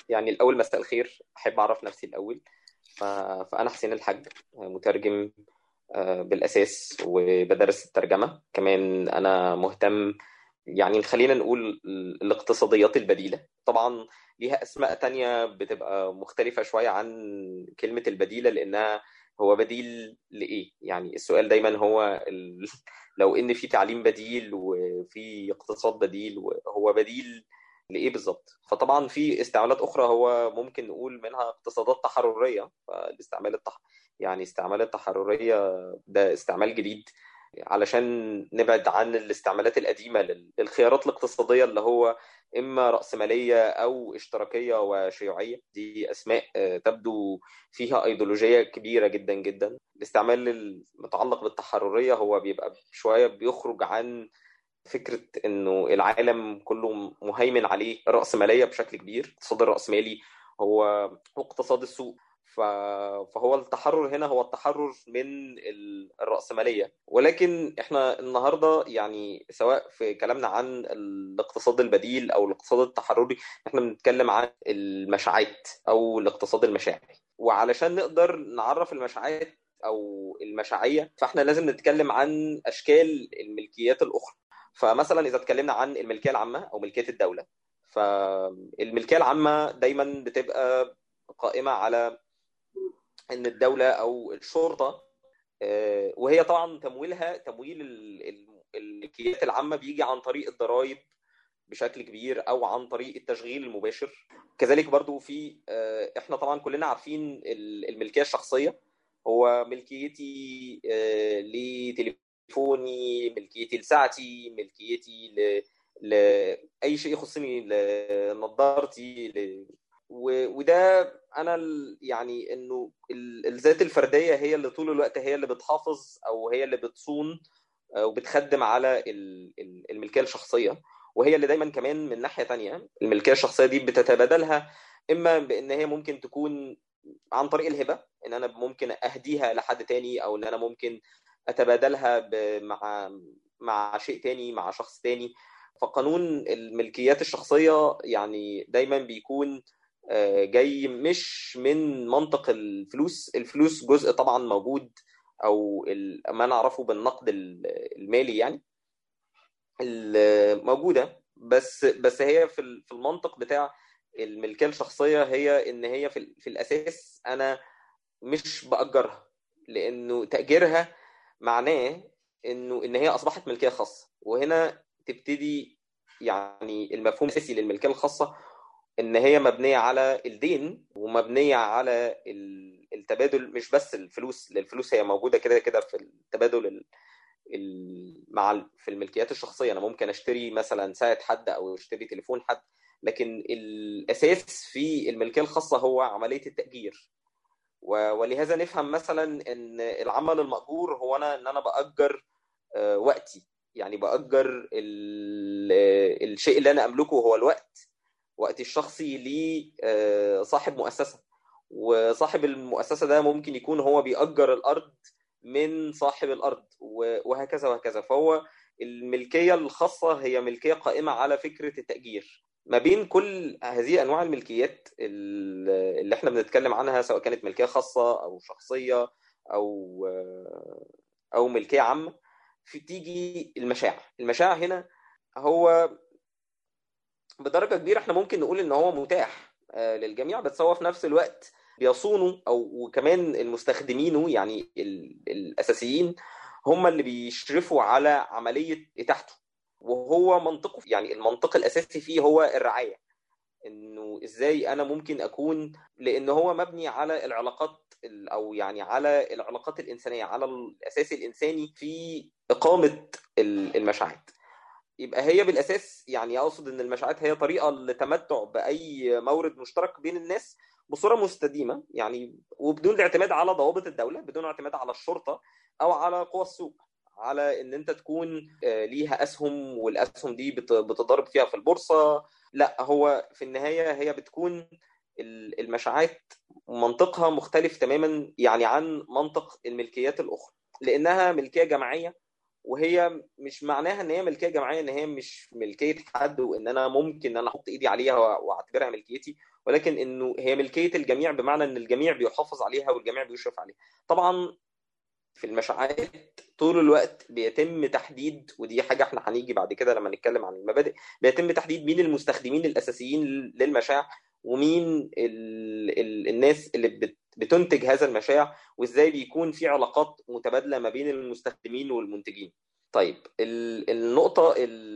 يعني الاول مساء الخير احب اعرف نفسي الاول فانا حسين الحاج مترجم آه، بالاساس وبدرس الترجمه كمان انا مهتم يعني خلينا نقول الاقتصاديات البديله طبعا ليها اسماء تانية بتبقى مختلفه شويه عن كلمه البديله لانها هو بديل لايه يعني السؤال دايما هو ال... لو ان في تعليم بديل وفي اقتصاد بديل هو بديل لايه بالظبط فطبعا في استعمالات اخرى هو ممكن نقول منها اقتصادات تحرريه فالاستعمال التح... يعني استعمال التحرريه ده استعمال جديد علشان نبعد عن الاستعمالات القديمه للخيارات الاقتصاديه اللي هو اما راسماليه او اشتراكيه وشيوعيه دي اسماء آه، تبدو فيها ايديولوجيه كبيره جدا جدا الاستعمال المتعلق بالتحرريه هو بيبقى شويه بيخرج عن فكره انه العالم كله مهيمن عليه الراسماليه بشكل كبير الاقتصاد الراسمالي هو اقتصاد السوق فهو التحرر هنا هو التحرر من الرأسمالية ولكن احنا النهاردة يعني سواء في كلامنا عن الاقتصاد البديل او الاقتصاد التحرري احنا بنتكلم عن المشاعات او الاقتصاد المشاعري وعلشان نقدر نعرف المشاعات او المشاعية فاحنا لازم نتكلم عن اشكال الملكيات الاخرى فمثلا اذا اتكلمنا عن الملكيه العامه او ملكيه الدوله فالملكيه العامه دايما بتبقى قائمه على ان الدوله او الشرطه آه، وهي طبعا تمويلها تمويل الملكيات العامه بيجي عن طريق الضرائب بشكل كبير او عن طريق التشغيل المباشر كذلك برضو في آه، احنا طبعا كلنا عارفين الملكيه الشخصيه هو ملكيتي آه، لتليفوني ملكيتي لساعتي ملكيتي ل... لاي شيء يخصني لنظارتي ل... وده انا يعني انه الذات الفرديه هي اللي طول الوقت هي اللي بتحافظ او هي اللي بتصون آه، وبتخدم على الملكيه الشخصيه وهي اللي دايما كمان من ناحيه تانية الملكيه الشخصيه دي بتتبادلها اما بان هي ممكن تكون عن طريق الهبه ان انا ممكن اهديها لحد تاني او ان انا ممكن اتبادلها مع مع شيء تاني مع شخص تاني فقانون الملكيات الشخصيه يعني دايما بيكون آه، جاي مش من منطق الفلوس الفلوس جزء طبعا موجود او ما نعرفه بالنقد المالي يعني موجوده بس بس هي في في المنطق بتاع الملكيه الشخصيه هي ان هي في, في الاساس انا مش باجرها لانه تاجيرها معناه انه ان هي اصبحت ملكيه خاصه وهنا تبتدي يعني المفهوم الاساسي للملكيه الخاصه ان هي مبنيه على الدين ومبنيه على التبادل مش بس الفلوس الفلوس هي موجوده كده كده في التبادل مع في الملكيات الشخصيه انا ممكن اشتري مثلا ساعه حد او اشتري تليفون حد لكن الاساس في الملكيه الخاصه هو عمليه التاجير ولهذا نفهم مثلا ان العمل المأجور هو انا ان انا باجر آه، وقتي يعني باجر الشيء اللي انا املكه هو الوقت وقتي الشخصي لصاحب آه، مؤسسه وصاحب المؤسسه ده ممكن يكون هو بيأجر الارض من صاحب الارض وهكذا وهكذا فهو الملكيه الخاصه هي ملكيه قائمه على فكره التأجير ما بين كل هذه انواع الملكيات اللي احنا بنتكلم عنها سواء كانت ملكيه خاصه او شخصيه او او ملكيه عامه في تيجي المشاع المشاع هنا هو بدرجه كبيره احنا ممكن نقول ان هو متاح آه، للجميع بس هو في نفس الوقت بيصونوا او وكمان المستخدمينه يعني الاساسيين هم اللي بيشرفوا على عمليه اتاحته وهو منطقه يعني المنطق الاساسي فيه هو الرعايه انه ازاي انا ممكن اكون لان هو مبني على العلاقات او يعني على العلاقات الانسانيه على الاساس الانساني في اقامه المشاعر يبقى هي بالاساس يعني اقصد ان المشاعات هي طريقه للتمتع باي مورد مشترك بين الناس بصوره مستديمه يعني وبدون الاعتماد على ضوابط الدوله بدون اعتماد على الشرطه او على قوى السوق على ان انت تكون آه، ليها اسهم والاسهم دي بتضرب فيها في البورصه لا هو في النهايه هي بتكون المشاعات منطقها مختلف تماما يعني عن منطق الملكيات الاخرى لانها ملكيه جماعيه وهي مش معناها ان هي ملكيه جماعيه ان هي مش ملكيه حد وان انا ممكن ان انا احط ايدي عليها واعتبرها ملكيتي ولكن انه هي ملكيه الجميع بمعنى ان الجميع بيحافظ عليها والجميع بيشرف عليها طبعا في المشاعات طول الوقت بيتم تحديد ودي حاجه احنا هنيجي بعد كده لما نتكلم عن المبادئ بيتم تحديد مين المستخدمين الاساسيين للمشاع ومين ال ال الناس اللي بتنتج هذا المشاع وازاي بيكون في علاقات متبادله ما بين المستخدمين والمنتجين طيب النقطه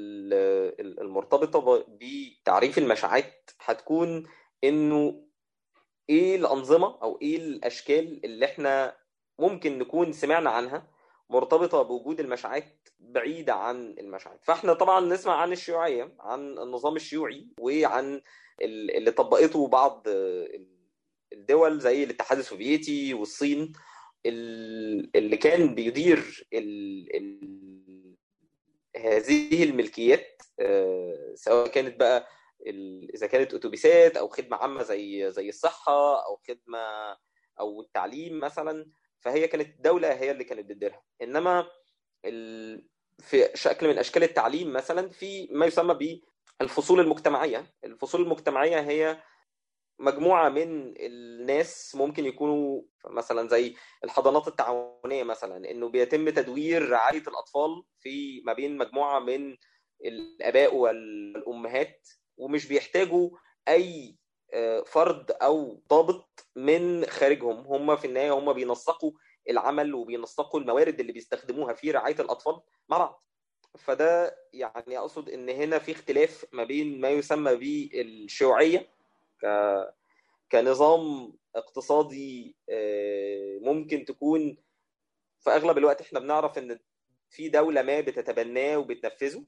المرتبطه بتعريف المشاعات هتكون انه ايه الانظمه او ايه الاشكال اللي احنا ممكن نكون سمعنا عنها مرتبطه بوجود المشاعات بعيده عن المشاعات فاحنا طبعا نسمع عن الشيوعيه عن النظام الشيوعي وعن اللي طبقته بعض الدول زي الاتحاد السوفيتي والصين اللي كان بيدير ال ال هذه الملكيات آه، سواء كانت بقى اذا كانت اتوبيسات او خدمه عامه زي زي الصحه او خدمه او التعليم مثلا فهي كانت الدوله هي اللي كانت بتديرها انما في شكل من اشكال التعليم مثلا في ما يسمى بالفصول المجتمعيه الفصول المجتمعيه هي مجموعه من الناس ممكن يكونوا مثلا زي الحضانات التعاونيه مثلا انه بيتم تدوير رعايه الاطفال في ما بين مجموعه من الاباء والامهات ومش بيحتاجوا اي آه، فرد او ضابط من خارجهم هم في النهايه هم بينسقوا العمل وبينسقوا الموارد اللي بيستخدموها في رعايه الاطفال مع بعض فده يعني اقصد ان هنا في اختلاف ما بين ما يسمى بالشيوعيه ك كنظام اقتصادي آه، ممكن تكون في اغلب الوقت احنا بنعرف ان في دوله ما بتتبناه وبتنفذه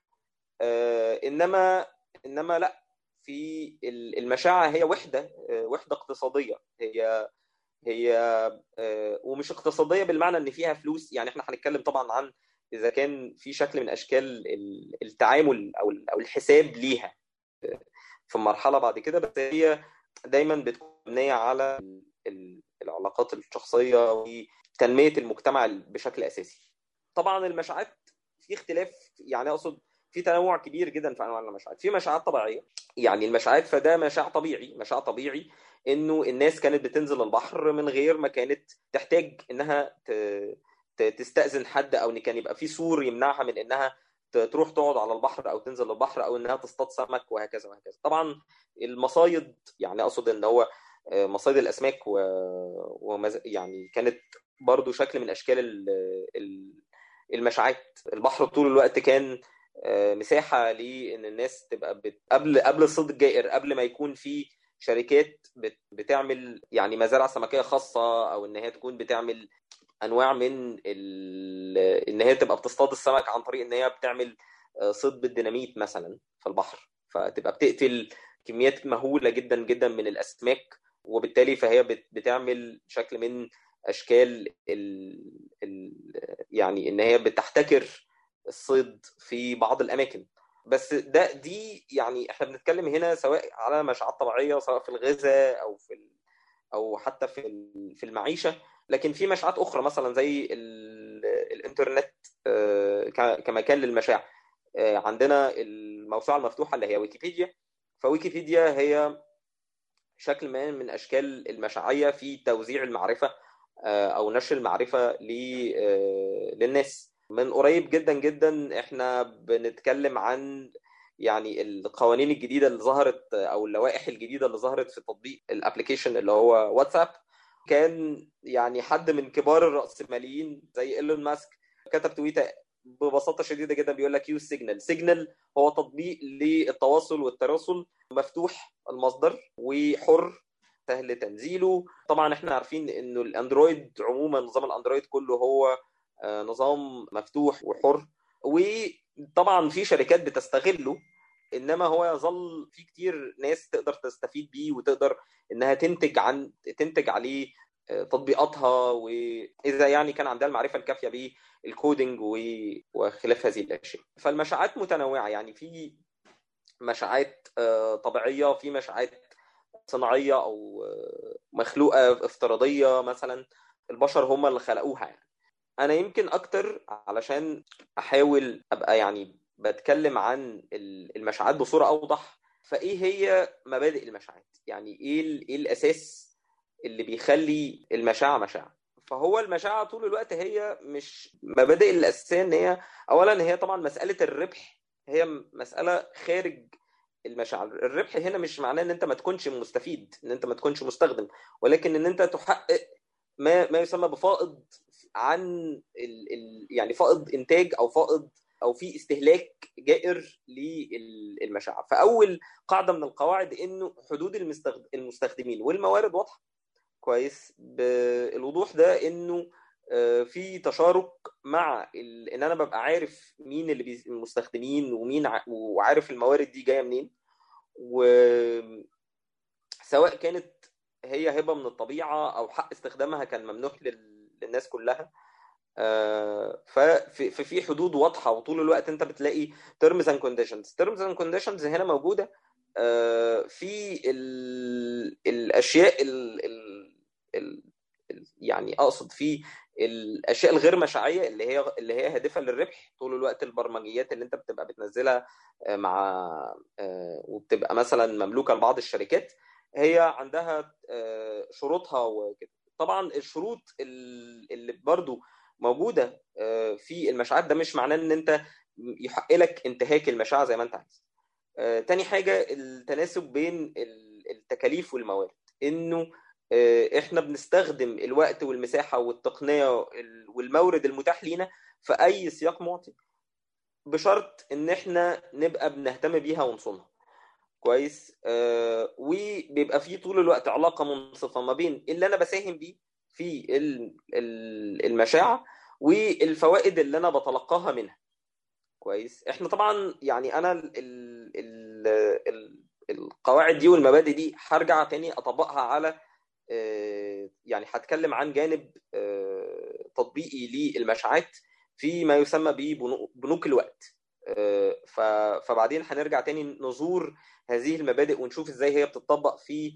آه، انما انما لا في المشاعة هي وحدة آه، وحدة اقتصادية هي هي آه، ومش اقتصادية بالمعنى ان فيها فلوس يعني احنا هنتكلم طبعا عن اذا كان في شكل من اشكال التعامل او او الحساب ليها آه، في مرحلة بعد كده بس هي دايما بتكون مبنية على العلاقات الشخصية وتنمية المجتمع بشكل اساسي طبعا المشاعات في اختلاف يعني اقصد في تنوع كبير جدا في انواع المشاعات في مشاعات طبيعيه يعني المشاعات فده مشاع طبيعي مشاع طبيعي انه الناس كانت بتنزل البحر من غير ما كانت تحتاج انها تستاذن حد او ان كان يبقى في سور يمنعها من انها تروح تقعد على البحر او تنزل البحر او انها تصطاد سمك وهكذا وهكذا طبعا المصايد يعني اقصد ان هو آه، مصايد الاسماك و... ومز... يعني كانت برضو شكل من اشكال المشاعات البحر طول الوقت كان آه، مساحه لان الناس تبقى بت... قبل قبل الصيد الجائر قبل ما يكون في شركات بت... بتعمل يعني مزارع سمكيه خاصه او ان هي تكون بتعمل انواع من ال... ان هي تبقى بتصطاد السمك عن طريق ان هي بتعمل آه، صيد بالديناميت مثلا في البحر فتبقى بتقتل كميات مهوله جدا جدا من الاسماك وبالتالي فهي بت... بتعمل شكل من اشكال ال... ال... يعني ان هي بتحتكر الصيد في بعض الاماكن بس ده دي يعني احنا بنتكلم هنا سواء على مشاعات طبيعيه سواء في الغذاء او في ال... او حتى في في المعيشه لكن في مشاعات اخرى مثلا زي ال... الانترنت آه، كمكان للمشاع آه، عندنا الموسوعه المفتوحه اللي هي ويكيبيديا فويكيبيديا هي شكل ما من اشكال المشاعيه في توزيع المعرفه آه، او نشر المعرفه للناس من قريب جدا جدا احنا بنتكلم عن يعني القوانين الجديده اللي ظهرت او اللوائح الجديده اللي ظهرت في تطبيق الابلكيشن اللي هو واتساب كان يعني حد من كبار الراسماليين زي ايلون ماسك كتب تويته ببساطه شديده جدا بيقول لك يوز سيجنال سيجنال هو تطبيق للتواصل والتراسل مفتوح المصدر وحر سهل تنزيله طبعا احنا عارفين انه الاندرويد عموما نظام الاندرويد كله هو آه، نظام مفتوح وحر وطبعا في شركات بتستغله انما هو يظل في كتير ناس تقدر تستفيد بيه وتقدر انها تنتج عن تنتج عليه آه، تطبيقاتها واذا يعني كان عندها المعرفه الكافيه بالكودينج وخلاف هذه الاشياء فالمشاعات متنوعه يعني في مشاعات آه، طبيعيه في مشاعات صناعيه او مخلوقه افتراضيه مثلا البشر هم اللي خلقوها يعني انا يمكن اكتر علشان احاول ابقى يعني بتكلم عن المشاعات بصوره اوضح فايه هي مبادئ المشاعات يعني ايه ايه الاساس اللي بيخلي المشاعه مشاعه فهو المشاعه طول الوقت هي مش مبادئ الاساسيه ان هي اولا هي طبعا مساله الربح هي مساله خارج المشاعر الربح هنا مش معناه ان انت ما تكونش مستفيد ان انت ما تكونش مستخدم ولكن ان انت تحقق ما ما يسمى بفائض عن ال ال يعني فائض انتاج او فائض او في استهلاك جائر للمشاعر فاول قاعده من القواعد انه حدود المستخدمين والموارد واضحه كويس بالوضوح ده انه آه، في تشارك مع ان انا ببقى عارف مين اللي المستخدمين ومين وعارف الموارد دي جايه منين وسواء كانت هي هبه من الطبيعه او حق استخدامها كان ممنوح للناس كلها آه، ففي حدود واضحه وطول الوقت انت بتلاقي terms and conditions terms and conditions هنا موجوده آه، في الاشياء ال ال يعني اقصد في الاشياء الغير مشاعيه اللي هي اللي هي هادفه للربح طول الوقت البرمجيات اللي انت بتبقى بتنزلها آه، مع وبتبقى مثلا مملوكه لبعض الشركات هي عندها شروطها وكده طبعا الشروط اللي برضو موجوده آه، في المشاعات ده مش معناه ان انت يحق لك انتهاك المشاعه زي ما انت عايز آه، تاني حاجه التناسب بين التكاليف والموارد انه آه، احنا بنستخدم الوقت والمساحه والتقنيه والمورد المتاح لينا في اي سياق معطي بشرط ان احنا نبقى بنهتم بيها ونصونها كويس آه وبيبقى في طول الوقت علاقه منصفه ما بين اللي انا بساهم بيه في المشاعه والفوائد اللي انا بتلقاها منها كويس احنا طبعا يعني انا ال ال ال القواعد دي والمبادئ دي هرجع تاني اطبقها على آه، يعني هتكلم عن جانب آه، تطبيقي للمشاعات في ما يسمى ببنوك الوقت آه، فبعدين هنرجع تاني نزور هذه المبادئ ونشوف ازاي هي بتطبق في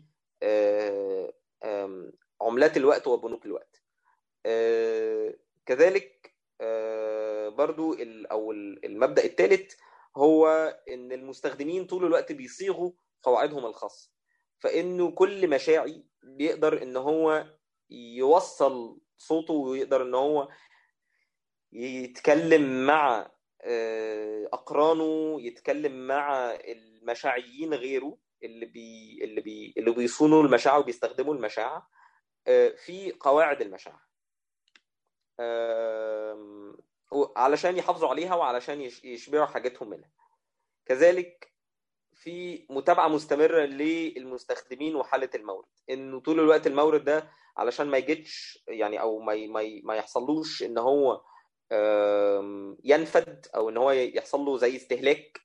عملات الوقت وبنوك الوقت آه، كذلك آه، برضو او المبدا الثالث هو ان المستخدمين طول الوقت بيصيغوا قواعدهم الخاصه فانه كل مشاعي بيقدر ان هو يوصل صوته ويقدر ان هو يتكلم مع آه، اقرانه يتكلم مع المشاعيين غيره اللي بي اللي بي اللي بيصونوا المشاعر وبيستخدموا المشاعر في قواعد المشاعر علشان يحافظوا عليها وعلشان يشبعوا حاجتهم منها كذلك في متابعه مستمره للمستخدمين وحاله المورد انه طول الوقت المورد ده علشان ما يجدش يعني او ما ما ما يحصلوش ان هو ينفد او ان هو يحصل له زي استهلاك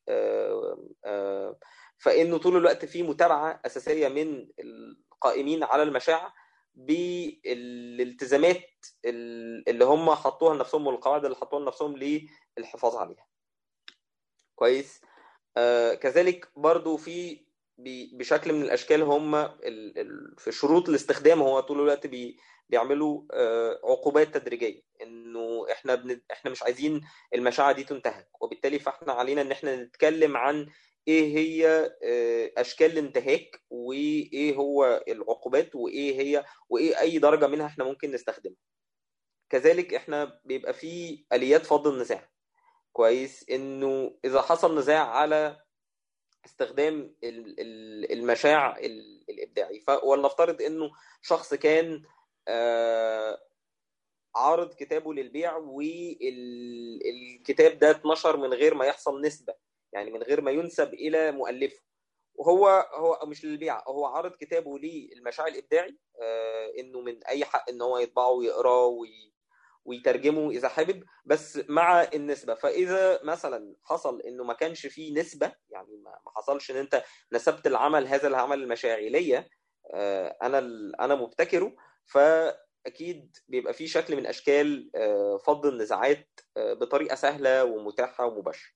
فانه طول الوقت في متابعه اساسيه من القائمين على المشاعر بالالتزامات اللي هم حطوها لنفسهم والقواعد اللي حطوها لنفسهم للحفاظ عليها كويس آه كذلك برضو في بشكل من الاشكال هم في شروط الاستخدام هو طول الوقت بي بيعملوا آه عقوبات تدريجيه انه احنا بن... احنا مش عايزين المشاعر دي تنتهك وبالتالي فاحنا علينا ان احنا نتكلم عن ايه هي آه، اشكال الانتهاك وايه هو العقوبات وايه هي وايه اي درجه منها احنا ممكن نستخدمها كذلك احنا بيبقى في اليات فض النزاع كويس انه اذا حصل نزاع على استخدام المشاع الابداعي ولنفترض انه شخص كان آه، عارض كتابه للبيع والكتاب ده اتنشر من غير ما يحصل نسبه يعني من غير ما ينسب الى مؤلفه وهو هو مش للبيع هو عرض كتابه للمشاع الابداعي آه انه من اي حق ان هو يطبعه ويقراه وي ويترجمه اذا حابب بس مع النسبه فاذا مثلا حصل انه ما كانش فيه نسبه يعني ما حصلش ان انت نسبت العمل هذا العمل المشاعي ليا آه انا انا مبتكره فاكيد بيبقى فيه شكل من اشكال آه فض النزاعات آه بطريقه سهله ومتاحه ومباشره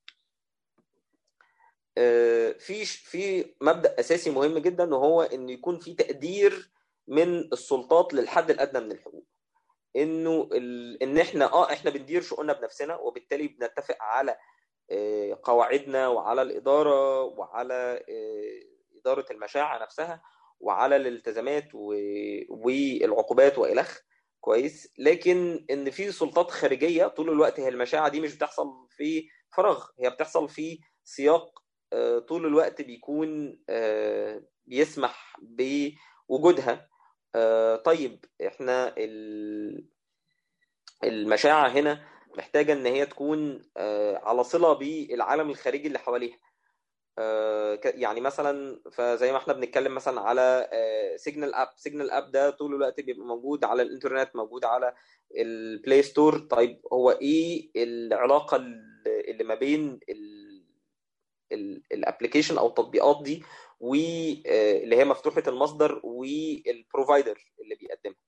آه، في في مبدا اساسي مهم جدا وهو ان يكون في تقدير من السلطات للحد الادنى من الحقوق انه ال... ان احنا اه احنا بندير شؤوننا بنفسنا وبالتالي بنتفق على آه، قواعدنا وعلى الاداره وعلى آه، اداره المشاعر نفسها وعلى الالتزامات و... والعقوبات والخ كويس لكن ان في سلطات خارجيه طول الوقت هي المشاعر دي مش بتحصل في فراغ هي بتحصل في سياق آه، طول الوقت بيكون بيسمح بوجودها طيب احنا المشاعر هنا محتاجه ان هي تكون آه، على صله بالعالم الخارجي اللي حواليها آه، يعني مثلا فزي ما احنا بنتكلم مثلا على سيجنال اب سيجنال اب ده طول الوقت بيبقى موجود على الانترنت موجود على البلاي ستور طيب هو ايه العلاقه اللي ما بين الابلكيشن او التطبيقات دي واللي آه، هي مفتوحه المصدر والبروفايدر اللي بيقدمها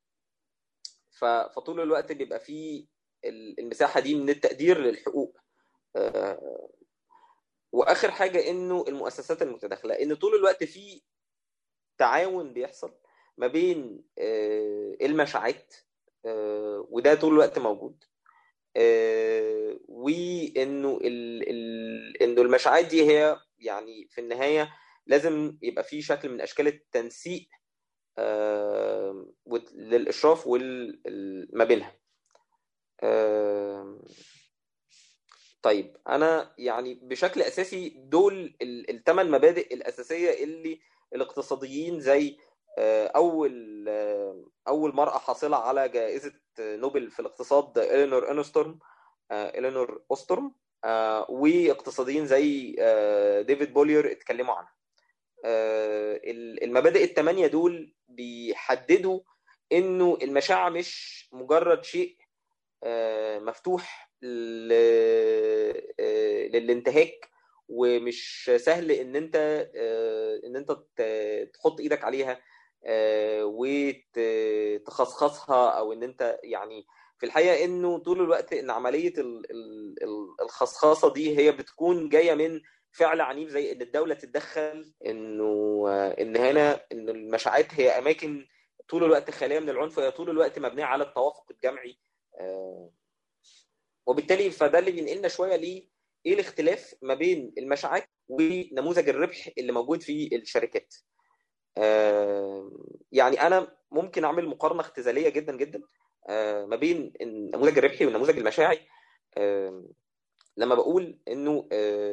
فطول الوقت بيبقى فيه المساحه دي من التقدير للحقوق آه، واخر حاجه انه المؤسسات المتداخله ان طول الوقت في تعاون بيحصل ما بين آه، المشاعات آه، وده طول الوقت موجود وانه انه المشاعات دي هي يعني في النهايه لازم يبقى في شكل من اشكال التنسيق للاشراف ما بينها طيب انا يعني بشكل اساسي دول الثمان مبادئ الاساسيه اللي الاقتصاديين زي آه، اول آه، اول مراه حاصله على جائزه نوبل في الاقتصاد الينور انستورم آه، الينور اوستورم واقتصاديين زي ديفيد بولير اتكلموا عنها المبادئ الثمانيه دول بيحددوا انه المشاعر مش مجرد شيء آه، مفتوح آه، للانتهاك ومش سهل ان انت آه، ان انت تحط ايدك عليها وتخصخصها او ان انت يعني في الحقيقه انه طول الوقت ان عمليه الخصخصه دي هي بتكون جايه من فعل عنيف زي ان الدوله تتدخل انه ان هنا ان المشاعات هي اماكن طول الوقت خاليه من العنف هي طول الوقت مبنيه على التوافق الجمعي آه، وبالتالي فده اللي بينقلنا شويه ل ايه الاختلاف ما بين المشاعات ونموذج الربح اللي موجود في الشركات آه، يعني انا ممكن اعمل مقارنه اختزاليه جدا جدا آه، ما بين النموذج الربحي والنموذج المشاعي لما بقول انه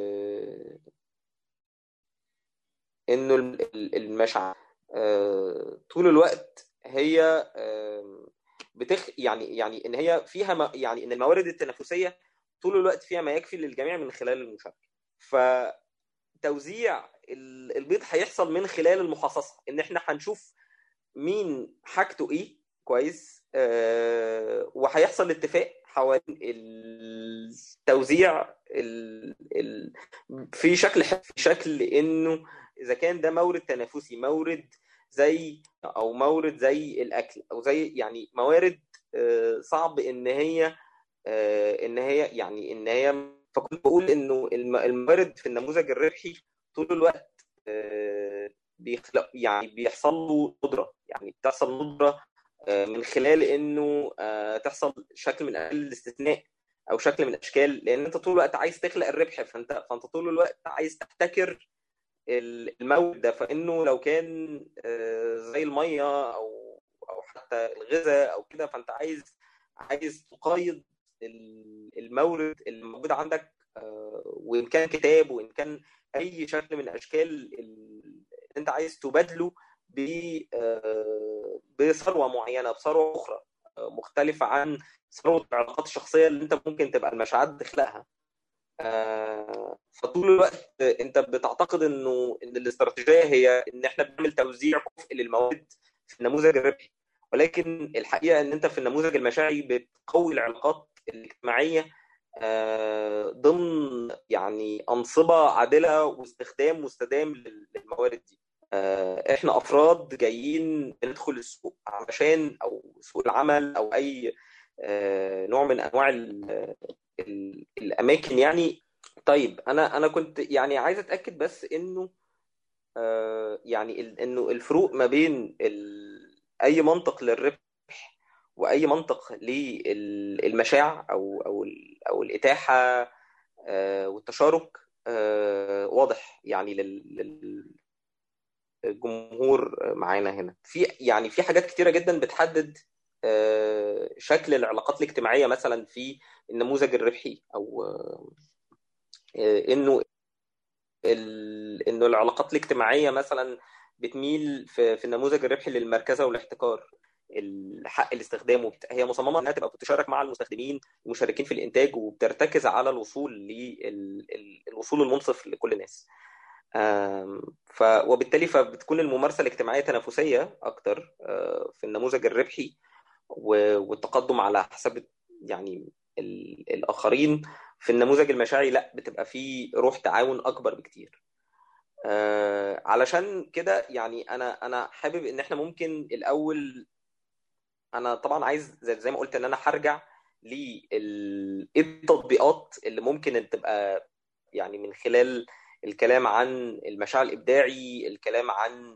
انه المشاعر طول الوقت هي بتخ يعني يعني ان هي فيها ما يعني ان الموارد التنافسيه طول الوقت فيها ما يكفي للجميع من خلال المشاركه فتوزيع البيض هيحصل من خلال المحاصصه ان احنا هنشوف مين حاجته ايه كويس آه وهيحصل اتفاق حوالين التوزيع ال... ال... في شكل في شكل انه اذا كان ده مورد تنافسي مورد زي او مورد زي الاكل او زي يعني موارد آه، صعب ان هي آه، ان هي يعني ان هي فكنت بقول انه الموارد في النموذج الربحي طول الوقت آه، بيخلق يعني بيحصل له ندره يعني بتحصل ندره من خلال انه تحصل شكل من اشكال الاستثناء او شكل من اشكال لان انت طول الوقت عايز تخلق الربح فانت فانت طول الوقت عايز تحتكر المورد ده فانه لو كان آه، زي الميه او او حتى الغذاء او كده فانت عايز عايز تقايض المورد اللي موجود عندك آه، وان كان كتاب وان كان اي شكل من اشكال اللي انت عايز تبادله آه، بثروه معينه بثروه اخرى مختلفه عن ثروه العلاقات الشخصيه اللي انت ممكن تبقى المشاعر تخلقها آه، فطول الوقت انت بتعتقد انه ان الاستراتيجيه هي ان احنا بنعمل توزيع كفء للمواد في النموذج الربحي ولكن الحقيقه ان انت في النموذج المشاعي بتقوي العلاقات الاجتماعيه آه، ضمن يعني انصبه عادله واستخدام مستدام للموارد دي آه، احنا افراد جايين ندخل السوق علشان او سوق العمل او اي نوع من انواع الاماكن يعني طيب انا انا كنت يعني عايز اتاكد بس انه آه يعني انه الفروق ما بين اي منطق للربح واي منطق للمشاع او او او الاتاحه والتشارك واضح يعني للجمهور معانا هنا في يعني في حاجات كتيره جدا بتحدد شكل العلاقات الاجتماعيه مثلا في النموذج الربحي او انه انه العلاقات الاجتماعيه مثلا بتميل في, في النموذج الربحي للمركزه والاحتكار الحق الاستخدام هي مصممه انها تبقى بتتشارك مع المستخدمين المشاركين في الانتاج وبترتكز على الوصول للوصول المنصف لكل الناس ف وبالتالي فبتكون الممارسه الاجتماعيه تنافسيه اكتر في النموذج الربحي والتقدم على حساب يعني الاخرين في النموذج المشاعي لا بتبقى في روح تعاون اكبر بكتير آه علشان كده يعني انا انا حابب ان احنا ممكن الاول انا طبعا عايز زي, زي ما قلت ان انا هرجع للتطبيقات اللي ممكن تبقى يعني من خلال الكلام عن المشاع الابداعي الكلام عن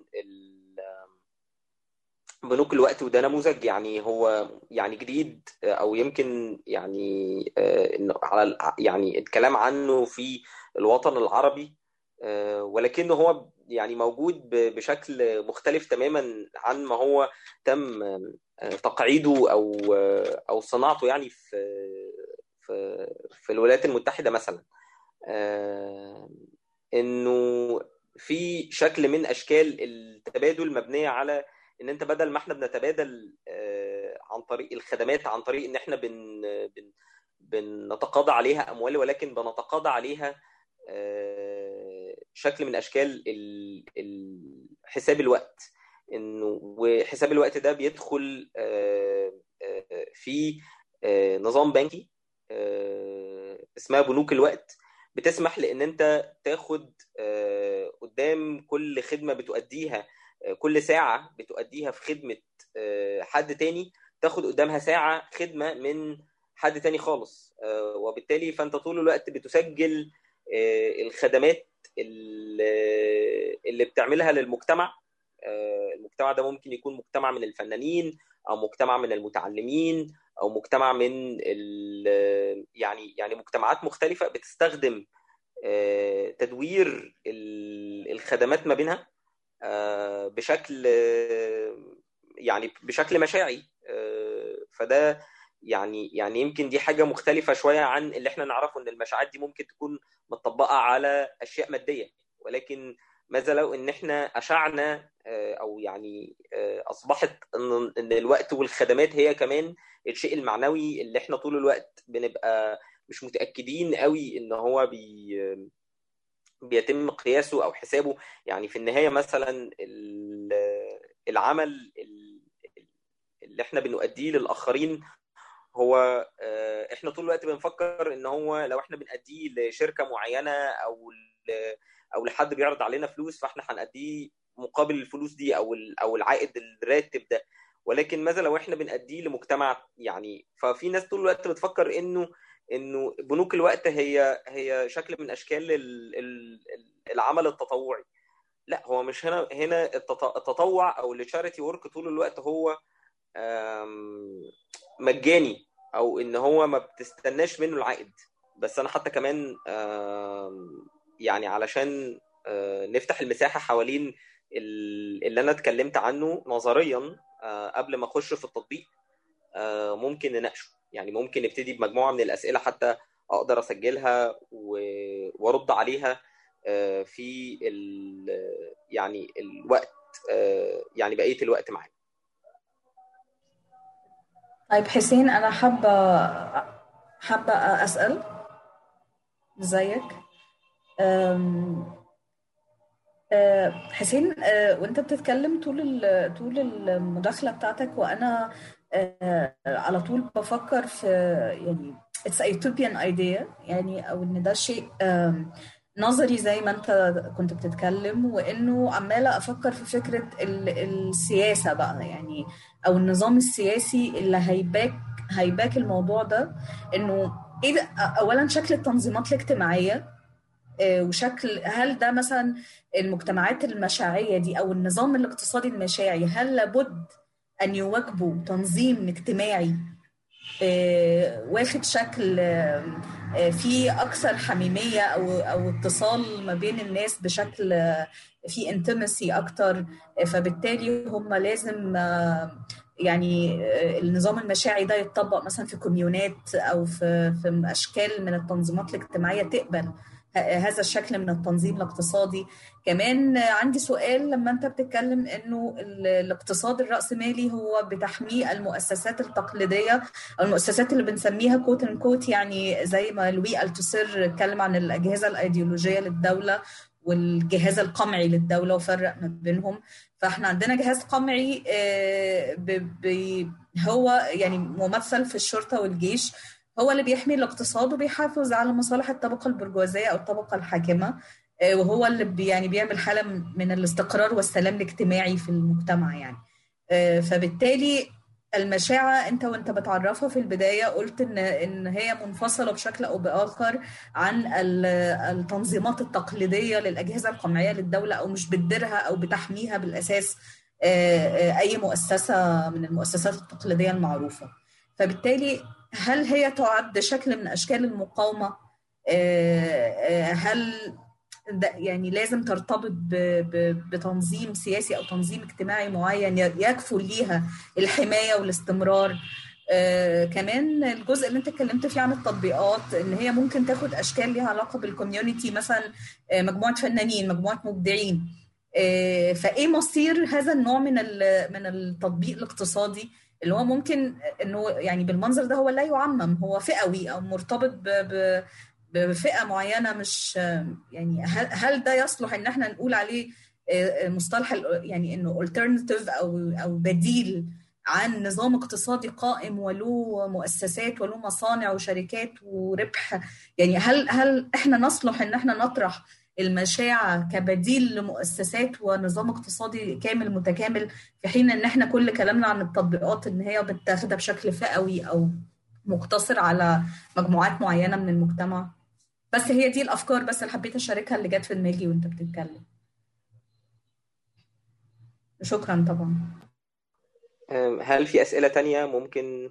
بنوك الوقت وده نموذج يعني هو يعني جديد او يمكن يعني على يعني الكلام عنه في الوطن العربي ولكنه هو يعني موجود بشكل مختلف تماما عن ما هو تم تقعيده او او صناعته يعني في في في الولايات المتحده مثلا انه في شكل من اشكال التبادل مبنيه على ان انت بدل ما احنا بنتبادل عن طريق الخدمات عن طريق ان احنا بن بن بنتقاضى عليها اموال ولكن بنتقاضى عليها شكل من اشكال حساب الوقت انه وحساب الوقت ده بيدخل في نظام بنكي اسمها بنوك الوقت بتسمح لان انت تاخد قدام كل خدمه بتؤديها كل ساعه بتؤديها في خدمه حد تاني تاخد قدامها ساعه خدمه من حد تاني خالص وبالتالي فانت طول الوقت بتسجل الخدمات اللي بتعملها للمجتمع المجتمع ده ممكن يكون مجتمع من الفنانين او مجتمع من المتعلمين او مجتمع من يعني يعني مجتمعات مختلفه بتستخدم تدوير الخدمات ما بينها بشكل يعني بشكل مشاعي فده يعني يعني يمكن دي حاجه مختلفه شويه عن اللي احنا نعرفه ان المشاعات دي ممكن تكون متطبقه على اشياء ماديه ولكن ماذا لو ان احنا اشعنا او يعني اصبحت ان الوقت والخدمات هي كمان الشيء المعنوي اللي احنا طول الوقت بنبقى مش متاكدين قوي ان هو بي بيتم قياسه او حسابه يعني في النهايه مثلا العمل اللي احنا بنؤديه للاخرين هو احنا طول الوقت بنفكر ان هو لو احنا بنأديه لشركه معينه او او لحد بيعرض علينا فلوس فاحنا هنأديه مقابل الفلوس دي او او العائد الراتب ده ولكن ماذا لو احنا بنأديه لمجتمع يعني ففي ناس طول الوقت بتفكر انه انه بنوك الوقت هي هي شكل من اشكال العمل التطوعي لا هو مش هنا هنا التطوع او التشاريتي ورك طول الوقت هو مجاني او ان هو ما بتستناش منه العائد بس انا حتى كمان يعني علشان نفتح المساحه حوالين اللي انا اتكلمت عنه نظريا قبل ما اخش في التطبيق ممكن نناقشه يعني ممكن نبتدي بمجموعه من الاسئله حتى اقدر اسجلها وارد عليها في يعني الوقت يعني بقيه الوقت معاك طيب حسين انا حابه حابه اسال ازيك حسين وانت بتتكلم طول طول المداخله بتاعتك وانا على طول بفكر في يعني اتس utopian idea يعني او ان ده شيء نظري زي ما انت كنت بتتكلم وانه عماله افكر في فكره السياسه بقى يعني او النظام السياسي اللي هيباك هيباك الموضوع ده انه ايه ده اولا شكل التنظيمات الاجتماعيه وشكل هل ده مثلا المجتمعات المشاعيه دي او النظام الاقتصادي المشاعي هل لابد ان يواكبوا تنظيم اجتماعي واخد شكل في اكثر حميميه او او اتصال ما بين الناس بشكل في انتمسي اكتر فبالتالي هم لازم يعني النظام المشاعي ده يتطبق مثلا في كوميونات او في في اشكال من التنظيمات الاجتماعيه تقبل هذا الشكل من التنظيم الاقتصادي كمان عندي سؤال لما انت بتتكلم انه الاقتصاد الرأسمالي هو بتحميه المؤسسات التقليدية او المؤسسات اللي بنسميها كوت ان كوت يعني زي ما لوي التوسير اتكلم عن الأجهزة الأيديولوجية للدولة والجهاز القمعي للدولة وفرق ما بينهم فاحنا عندنا جهاز قمعي هو يعني ممثل في الشرطة والجيش هو اللي بيحمي الاقتصاد وبيحافظ على مصالح الطبقة البرجوازية أو الطبقة الحاكمة وهو اللي بي يعني بيعمل حالة من الاستقرار والسلام الاجتماعي في المجتمع يعني فبالتالي المشاعة أنت وأنت بتعرفها في البداية قلت إن إن هي منفصلة بشكل أو بآخر عن التنظيمات التقليدية للأجهزة القمعية للدولة أو مش بتديرها أو بتحميها بالأساس أي مؤسسة من المؤسسات التقليدية المعروفة فبالتالي هل هي تعد شكل من اشكال المقاومه هل يعني لازم ترتبط بتنظيم سياسي او تنظيم اجتماعي معين يكفل ليها الحمايه والاستمرار كمان الجزء اللي انت اتكلمت فيه عن التطبيقات ان هي ممكن تاخد اشكال ليها علاقه بالكوميونتي مثلا مجموعه فنانين مجموعه مبدعين فايه مصير هذا النوع من من التطبيق الاقتصادي اللي هو ممكن انه يعني بالمنظر ده هو لا يعمم هو فئوي او مرتبط ب ب بفئه معينه مش يعني هل, هل ده يصلح ان احنا نقول عليه مصطلح يعني انه alternative او او بديل عن نظام اقتصادي قائم وله مؤسسات وله مصانع وشركات وربح يعني هل هل احنا نصلح ان احنا نطرح المشاعة كبديل لمؤسسات ونظام اقتصادي كامل متكامل في حين ان احنا كل كلامنا عن التطبيقات ان هي بتاخدها بشكل فئوي او مقتصر على مجموعات معينة من المجتمع بس هي دي الافكار بس اللي حبيت اشاركها اللي جت في دماغي وانت بتتكلم شكرا طبعا هل في اسئلة تانية ممكن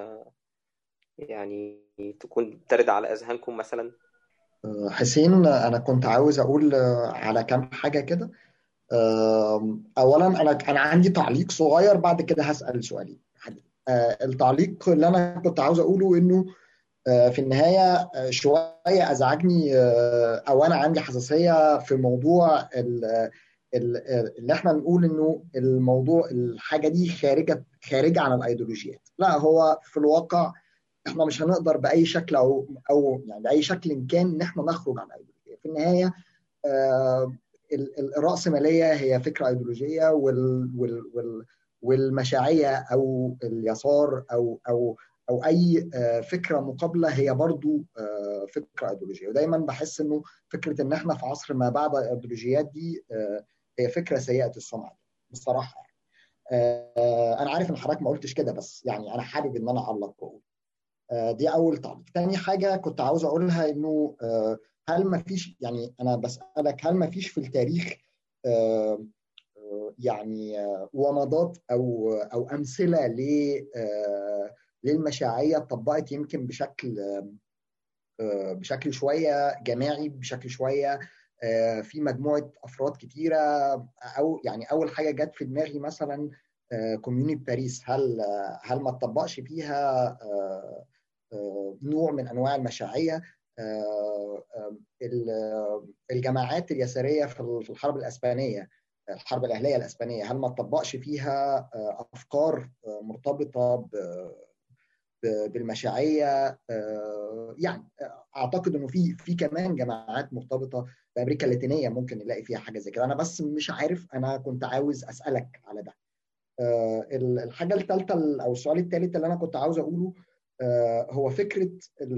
يعني تكون ترد على اذهانكم مثلا؟ حسين انا كنت عاوز اقول على كام حاجه كده اولا انا انا عندي تعليق صغير بعد كده هسال سؤالي التعليق اللي انا كنت عاوز اقوله انه في النهايه شويه ازعجني او انا عندي حساسيه في موضوع اللي احنا نقول انه الموضوع الحاجه دي خارجه خارجه عن الايديولوجيات لا هو في الواقع احنا مش هنقدر باي شكل او او يعني باي شكل كان ان احنا نخرج عن الايديولوجيه في النهايه آه الراسماليه هي فكره ايديولوجيه وال وال وال والمشاعيه او اليسار او او او اي آه فكره مقابله هي برضو آه فكره ايديولوجيه ودايما بحس انه فكره ان احنا في عصر ما بعد الايديولوجيات دي هي فكره سيئه السمعه بصراحه يعني انا عارف ان حضرتك ما قلتش كده بس يعني انا حابب ان انا اعلق واقول دي اول تعليق تاني حاجه كنت عاوز اقولها انه هل ما فيش يعني انا بسالك هل ما فيش في التاريخ يعني ومضات او او امثله ل للمشاعيه اتطبقت يمكن بشكل بشكل شويه جماعي بشكل شويه في مجموعه افراد كتيره او يعني اول حاجه جت في دماغي مثلا كوميوني باريس هل هل ما اتطبقش فيها نوع من انواع المشاعيه الجماعات اليساريه في الحرب الاسبانيه الحرب الاهليه الاسبانيه هل ما اتطبقش فيها افكار مرتبطه بالمشاعيه يعني اعتقد انه في في كمان جماعات مرتبطه بامريكا اللاتينيه ممكن نلاقي فيها حاجه زي كده انا بس مش عارف انا كنت عاوز اسالك على ده الحاجه الثالثه او السؤال الثالث اللي انا كنت عاوز اقوله هو فكره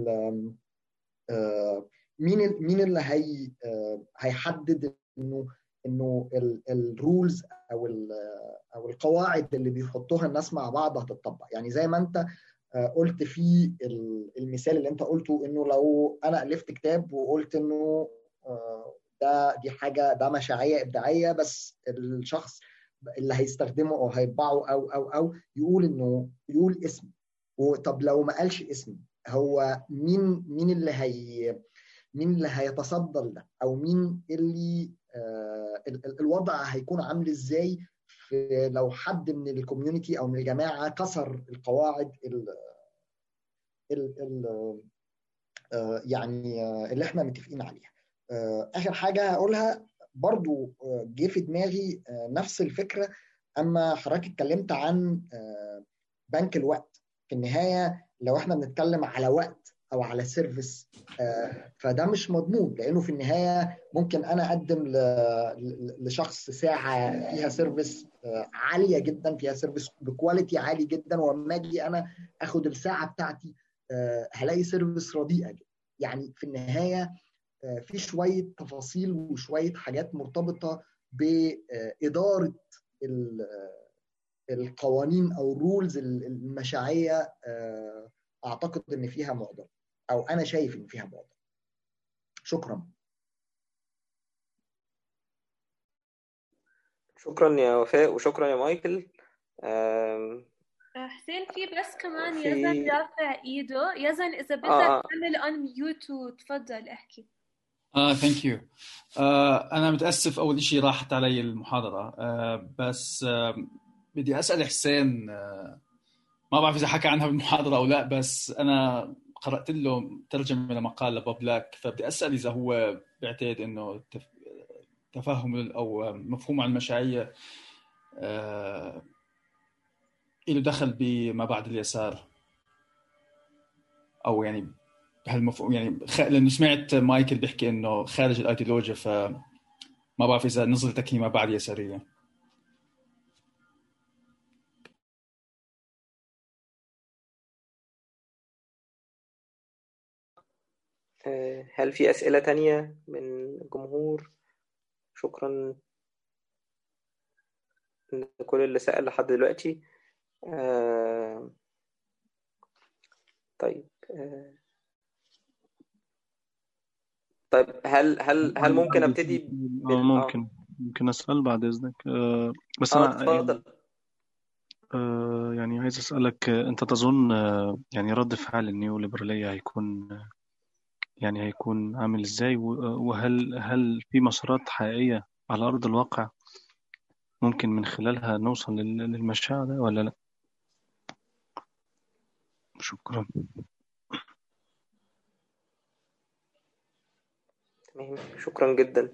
مين مين اللي هي هيحدد انه انه الرولز او او القواعد اللي بيحطوها الناس مع بعض هتطبق يعني زي ما انت قلت في المثال اللي انت قلته انه لو انا الفت كتاب وقلت انه ده دي حاجه ده مشاعيه ابداعيه بس الشخص اللي هيستخدمه او هيطبعه او او او يقول انه يقول اسم وطب لو ما قالش اسم هو مين مين اللي هي مين اللي هيتصدى لده او مين اللي آه الوضع هيكون عامل ازاي في لو حد من الكوميونتي او من الجماعه كسر القواعد ال ال ال آه يعني آه اللي احنا متفقين عليها اخر حاجه هقولها برضو جه في دماغي نفس الفكره اما حضرتك اتكلمت عن بنك الوقت في النهايه لو احنا بنتكلم على وقت او على سيرفيس فده مش مضمون لانه في النهايه ممكن انا اقدم لشخص ساعه فيها سيرفيس عاليه جدا فيها سيرفيس بكواليتي عالي جدا واما اجي انا اخد الساعه بتاعتي هلاقي سيرفيس رديئه جدا يعني في النهايه في شويه تفاصيل وشويه حاجات مرتبطه باداره القوانين او الرولز المشاعيه اعتقد ان فيها معضله او انا شايف ان فيها معضله شكرا شكرا يا وفاء وشكرا يا مايكل حسين في بس كمان في... يزن رافع ايده يزن اذا بدك آه. تعمل ان ميوت وتفضل احكي اه ثانك يو آه انا متاسف اول شيء راحت علي المحاضره آه بس آه بدي اسال حسين آه ما بعرف اذا حكى عنها بالمحاضره او لا بس انا قرات له ترجمه لمقال لبوب لاك فبدي اسال اذا هو بيعتقد انه تفهم او مفهوم عن المشاعيه آه له دخل بما بعد اليسار او يعني بهالمفهوم يعني خ... لانه سمعت مايكل بيحكي انه خارج الايديولوجيا ف ما بعرف اذا نظرتك هي ما بعد يساريه هل في أسئلة تانية من الجمهور؟ شكرا لكل اللي سأل لحد دلوقتي آه... طيب آه... طيب هل هل هل ممكن ابتدي بال... آه ممكن ممكن اسال بعد اذنك آه بس آه انا اتفضل آه يعني عايز اسالك انت تظن آه يعني رد فعل النيو ليبراليه هيكون يعني هيكون عامل ازاي وهل هل في مسارات حقيقيه على ارض الواقع ممكن من خلالها نوصل للمشاع ده ولا لا شكرا تمام شكرا جدا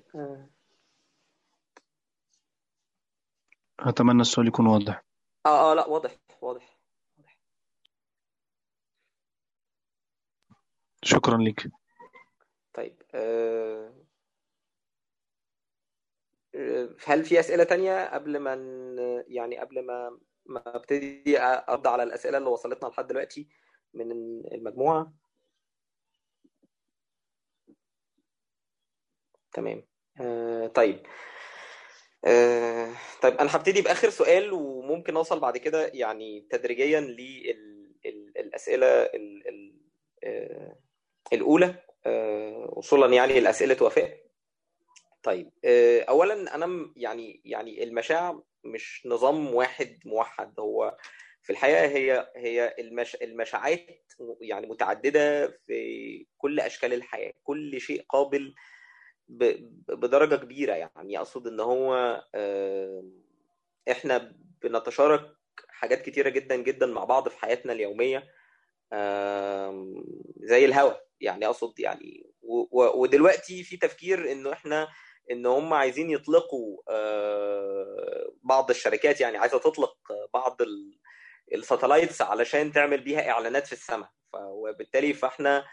أتمنى السؤال يكون واضح اه اه لا واضح واضح واضح شكرا لك طيب آه... هل في أسئلة تانية قبل ما يعني قبل ما ما ابتدي أرد على الأسئلة اللي وصلتنا لحد دلوقتي من المجموعة تمام آه طيب آه طيب أنا هبتدي بآخر سؤال وممكن أوصل بعد كده يعني تدريجيا للأسئلة ال ال آه الأولى آه وصولا يعني لأسئلة وفاء طيب آه أولا أنا يعني يعني المشاع مش نظام واحد موحد هو في الحقيقه هي هي المش... المشاعات يعني متعدده في كل اشكال الحياه كل شيء قابل ب... بدرجه كبيره يعني اقصد ان هو احنا بنتشارك حاجات كتيره جدا جدا مع بعض في حياتنا اليوميه زي الهواء يعني اقصد يعني و... ودلوقتي في تفكير انه احنا ان هم عايزين يطلقوا بعض الشركات يعني عايزه تطلق بعض الساتلايتس علشان تعمل بيها اعلانات في السماء وبالتالي فاحنا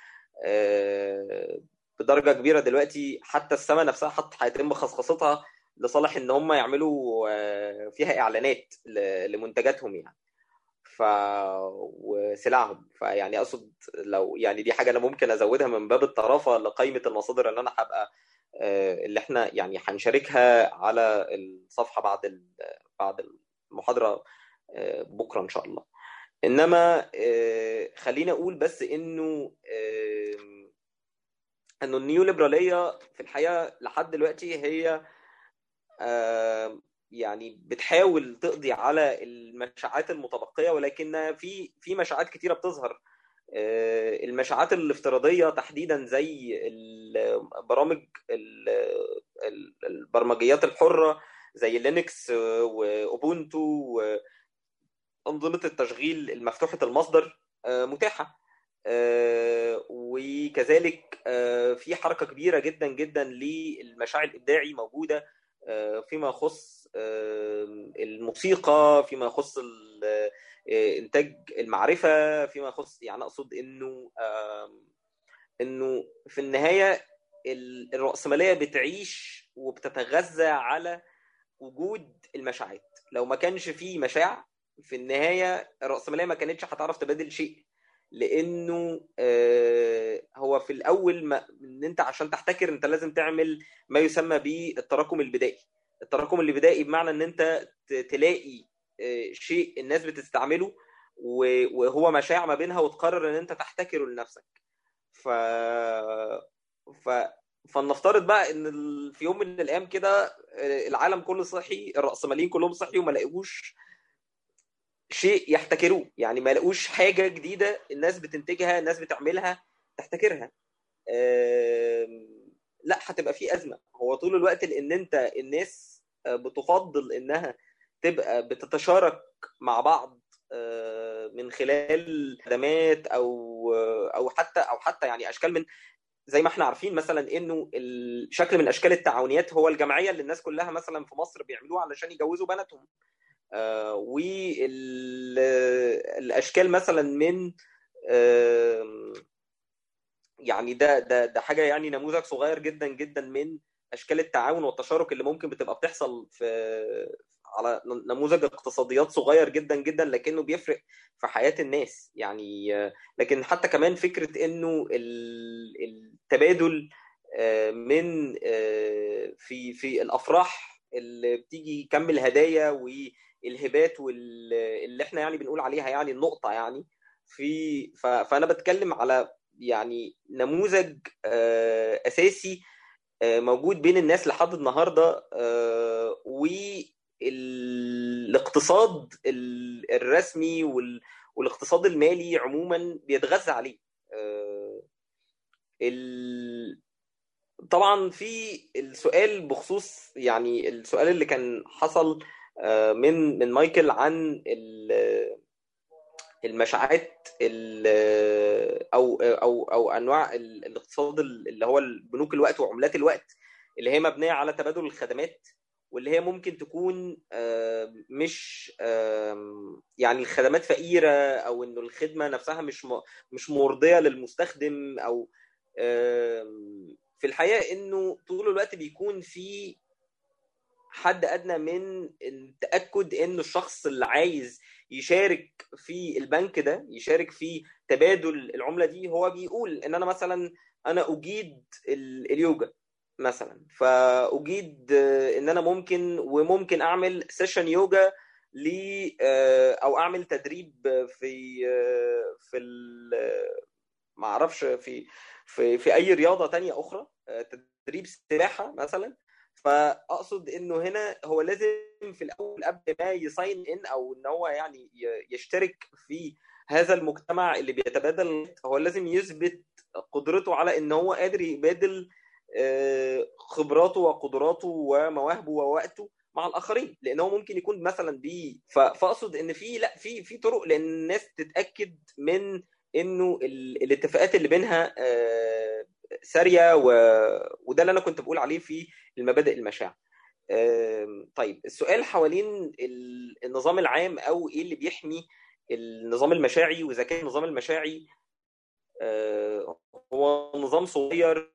بدرجه كبيره دلوقتي حتى السماء نفسها حتى هيتم خصخصتها لصالح ان هم يعملوا فيها اعلانات لمنتجاتهم يعني ف وسلعهم فيعني اقصد لو يعني دي حاجه انا ممكن ازودها من باب الطرافه لقائمه المصادر اللي انا هبقى اللي احنا يعني هنشاركها على الصفحه بعد بعد المحاضره بكره ان شاء الله انما خلينا اقول بس انه انه النيو ليبراليه في الحقيقه لحد دلوقتي هي يعني بتحاول تقضي على المشاعات المتبقيه ولكن في في مشاعات كتيره بتظهر المشاعات الافتراضيه تحديدا زي البرامج البرمجيات الحره زي لينكس واوبونتو انظمه التشغيل المفتوحه المصدر متاحه وكذلك في حركه كبيره جدا جدا للمشاعر الابداعي موجوده فيما يخص الموسيقى فيما يخص انتاج المعرفه فيما يخص يعني اقصد انه انه في النهايه الراسماليه بتعيش وبتتغذى على وجود المشاعات لو ما كانش فيه مشاع في النهايه الراسماليه ما كانتش هتعرف تبادل شيء لانه هو في الاول ما ان انت عشان تحتكر انت لازم تعمل ما يسمى بالتراكم البدائي التراكم البدائي بمعنى ان انت تلاقي شيء الناس بتستعمله وهو مشاع ما بينها وتقرر ان انت تحتكره لنفسك ف ف فلنفترض بقى ان في يوم من الايام كده العالم كله صحي الراسماليين كلهم صحي وما لقوش شيء يحتكروه يعني ما لقوش حاجه جديده الناس بتنتجها الناس بتعملها تحتكرها لا هتبقى في ازمه هو طول الوقت لان انت الناس بتفضل انها تبقى بتتشارك مع بعض من خلال خدمات او او حتى او حتى يعني اشكال من زي ما احنا عارفين مثلا انه الشكل من اشكال التعاونيات هو الجمعيه اللي الناس كلها مثلا في مصر بيعملوها علشان يجوزوا بناتهم والاشكال مثلا من يعني ده ده ده حاجه يعني نموذج صغير جدا جدا من اشكال التعاون والتشارك اللي ممكن بتبقى بتحصل في على نموذج اقتصاديات صغير جدا جدا لكنه بيفرق في حياه الناس يعني لكن حتى كمان فكره انه التبادل من في في الافراح اللي بتيجي كم الهدايا والهبات واللي احنا يعني بنقول عليها يعني النقطه يعني في فانا بتكلم على يعني نموذج اساسي موجود بين الناس لحد النهارده والاقتصاد الرسمي والاقتصاد المالي عموما بيتغذى عليه طبعا في السؤال بخصوص يعني السؤال اللي كان حصل من من مايكل عن المشاعات او او او انواع الاقتصاد اللي هو البنوك الوقت وعملات الوقت اللي هي مبنيه على تبادل الخدمات واللي هي ممكن تكون مش يعني الخدمات فقيره او انه الخدمه نفسها مش مش مرضيه للمستخدم او في الحقيقه انه طول الوقت بيكون في حد ادنى من التاكد انه الشخص اللي عايز يشارك في البنك ده يشارك في تبادل العمله دي هو بيقول ان انا مثلا انا اجيد اليوجا مثلا فاجيد ان انا ممكن وممكن اعمل سيشن يوجا ل او اعمل تدريب في في ما اعرفش في في في اي رياضه تانية اخرى تدريب سباحه مثلا فاقصد انه هنا هو لازم في الاول قبل ما يساين ان او ان هو يعني يشترك في هذا المجتمع اللي بيتبادل هو لازم يثبت قدرته على ان هو قادر يبادل خبراته وقدراته ومواهبه ووقته مع الاخرين لان هو ممكن يكون مثلا بي فاقصد ان في لا في في طرق لان الناس تتاكد من انه الاتفاقات اللي بينها ساريه و... وده اللي انا كنت بقول عليه في المبادئ المشاع طيب السؤال حوالين النظام العام او ايه اللي بيحمي النظام المشاعي واذا كان النظام المشاعي هو نظام صغير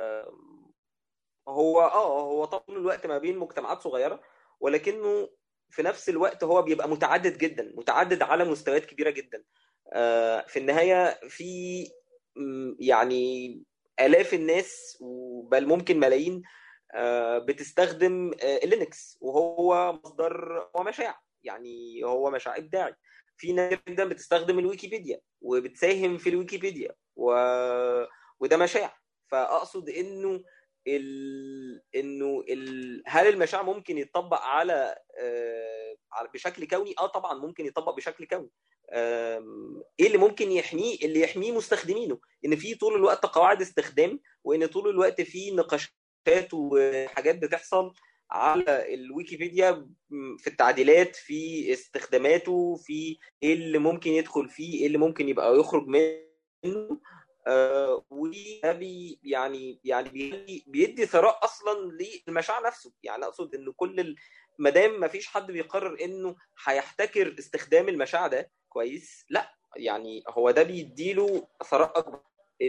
هو اه هو طول الوقت ما بين مجتمعات صغيره ولكنه في نفس الوقت هو بيبقى متعدد جدا متعدد على مستويات كبيره جدا في النهايه في يعني الاف الناس بل ممكن ملايين بتستخدم لينكس وهو مصدر ومشاع يعني هو مشاع ابداعي في ناس جدا بتستخدم الويكيبيديا وبتساهم في الويكيبيديا و... وده مشاع فاقصد انه ال... انه ال... هل المشاع ممكن يتطبق على آه... بشكل كوني اه طبعا ممكن يطبق بشكل كوني ايه اللي ممكن يحميه اللي يحميه مستخدمينه ان في طول الوقت قواعد استخدام وان طول الوقت في نقاشات وحاجات بتحصل على الويكيبيديا في التعديلات في استخداماته في ايه اللي ممكن يدخل فيه ايه اللي ممكن يبقى يخرج منه آه وده بي يعني يعني بيدي, بيدي ثراء اصلا للمشاع نفسه يعني اقصد ان كل ما دام ما فيش حد بيقرر انه هيحتكر استخدام المشاع ده كويس لا يعني هو ده بيديله ثراء اكبر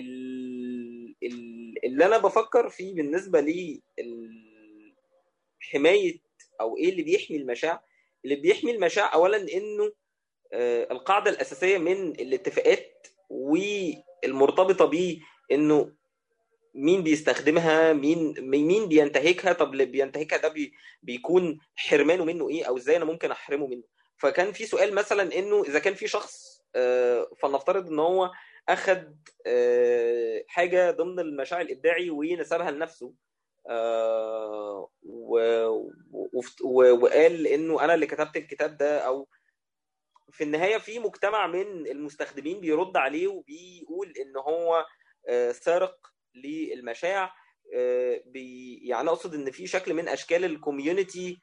اللي انا بفكر فيه بالنسبه لي حمايه او ايه اللي بيحمي المشاع اللي بيحمي المشاع اولا انه القاعده الاساسيه من الاتفاقات والمرتبطه بيه انه مين بيستخدمها مين مين بينتهكها طب اللي بينتهكها ده بي بيكون حرمانه منه ايه او ازاي انا ممكن احرمه منه فكان في سؤال مثلا انه اذا كان في شخص فلنفترض ان هو اخذ حاجه ضمن المشاع الابداعي ونسبها لنفسه وقال انه انا اللي كتبت الكتاب ده او في النهايه في مجتمع من المستخدمين بيرد عليه وبيقول ان هو سارق للمشاع يعني اقصد ان في شكل من اشكال الكوميونتي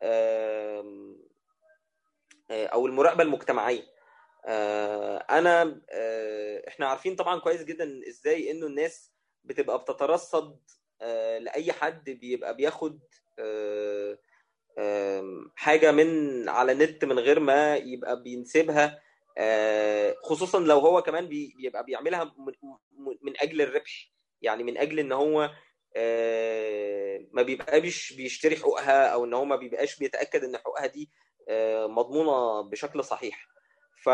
او المراقبه المجتمعيه انا احنا عارفين طبعا كويس جدا ازاي انه الناس بتبقى بتترصد لاي حد بيبقى بياخد حاجه من على النت من غير ما يبقى بينسبها خصوصا لو هو كمان بيبقى بيعملها من اجل الربح يعني من اجل ان هو ما بيبقاش بيشتري حقوقها او ان هو ما بيبقاش بيتاكد ان حقوقها دي مضمونه بشكل صحيح ف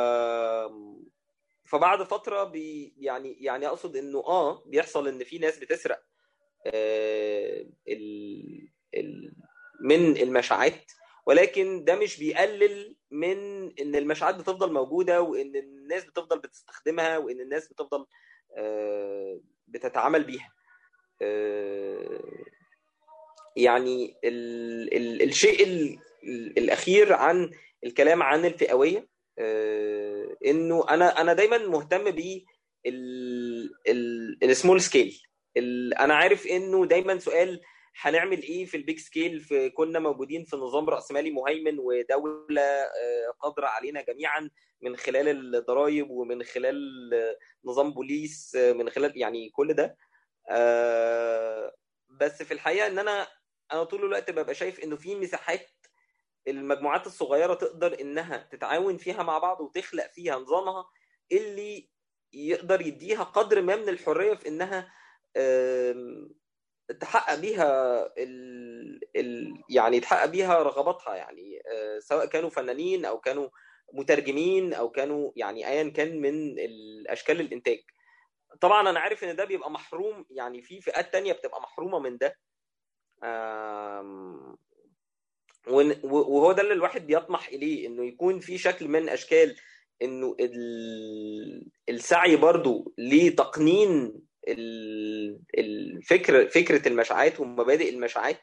فبعد فتره بي يعني يعني اقصد انه اه بيحصل ان في ناس بتسرق آه ال ال من المشاعات ولكن ده مش بيقلل من ان المشاعات بتفضل موجوده وان الناس بتفضل بتستخدمها وان الناس بتفضل آه بتتعامل بيها آه يعني ال ال الشيء ال الاخير عن الكلام عن الفئويه انه انا انا دايما مهتم ب السمول سكيل انا عارف انه دايما سؤال هنعمل ايه في البيج سكيل في كنا موجودين في نظام راسمالي مهيمن ودوله قادره علينا جميعا من خلال الضرائب ومن خلال نظام بوليس من خلال يعني كل ده بس في الحقيقه ان انا انا طول الوقت ببقى شايف انه في مساحات المجموعات الصغيره تقدر انها تتعاون فيها مع بعض وتخلق فيها نظامها اللي يقدر يديها قدر ما من الحريه في انها تحقق بيها ال ال يعني تحقق بيها رغباتها يعني سواء كانوا فنانين او كانوا مترجمين او كانوا يعني ايا كان من الاشكال الانتاج طبعا انا عارف ان ده بيبقى محروم يعني في فئات تانية بتبقى محرومه من ده وهو ده اللي الواحد بيطمح اليه انه يكون في شكل من اشكال انه السعي برضو لتقنين الفكر فكره المشاعات ومبادئ المشاعات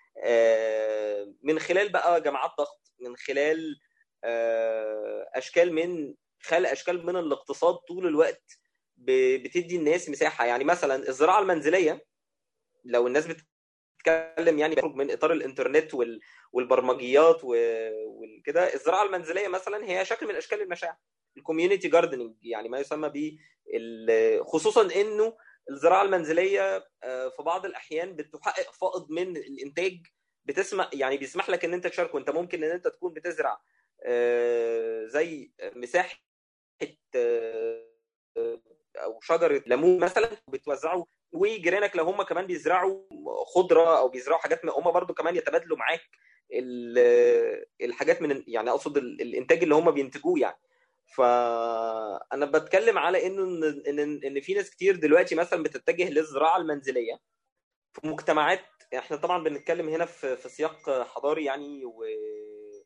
من خلال بقى جماعات ضغط من خلال اشكال من خلق اشكال من الاقتصاد طول الوقت بتدي الناس مساحه يعني مثلا الزراعه المنزليه لو الناس بتتكلم يعني بيخرج من اطار الانترنت والبرمجيات وكده الزراعه المنزليه مثلا هي شكل من اشكال المشاعر الكوميونتي جاردنينج يعني ما يسمى ب خصوصا انه الزراعه المنزليه في بعض الاحيان بتحقق فائض من الانتاج بتسمح يعني بيسمح لك ان انت تشاركه انت ممكن ان انت تكون بتزرع زي مساحه او شجره ليمون مثلا بتوزعه وجيرانك لو هم كمان بيزرعوا خضره او بيزرعوا حاجات هم برضو كمان يتبادلوا معاك الحاجات من يعني اقصد الانتاج اللي هم بينتجوه يعني فانا بتكلم على انه ان ان في ناس كتير دلوقتي مثلا بتتجه للزراعه المنزليه في مجتمعات احنا طبعا بنتكلم هنا في في سياق حضاري يعني و,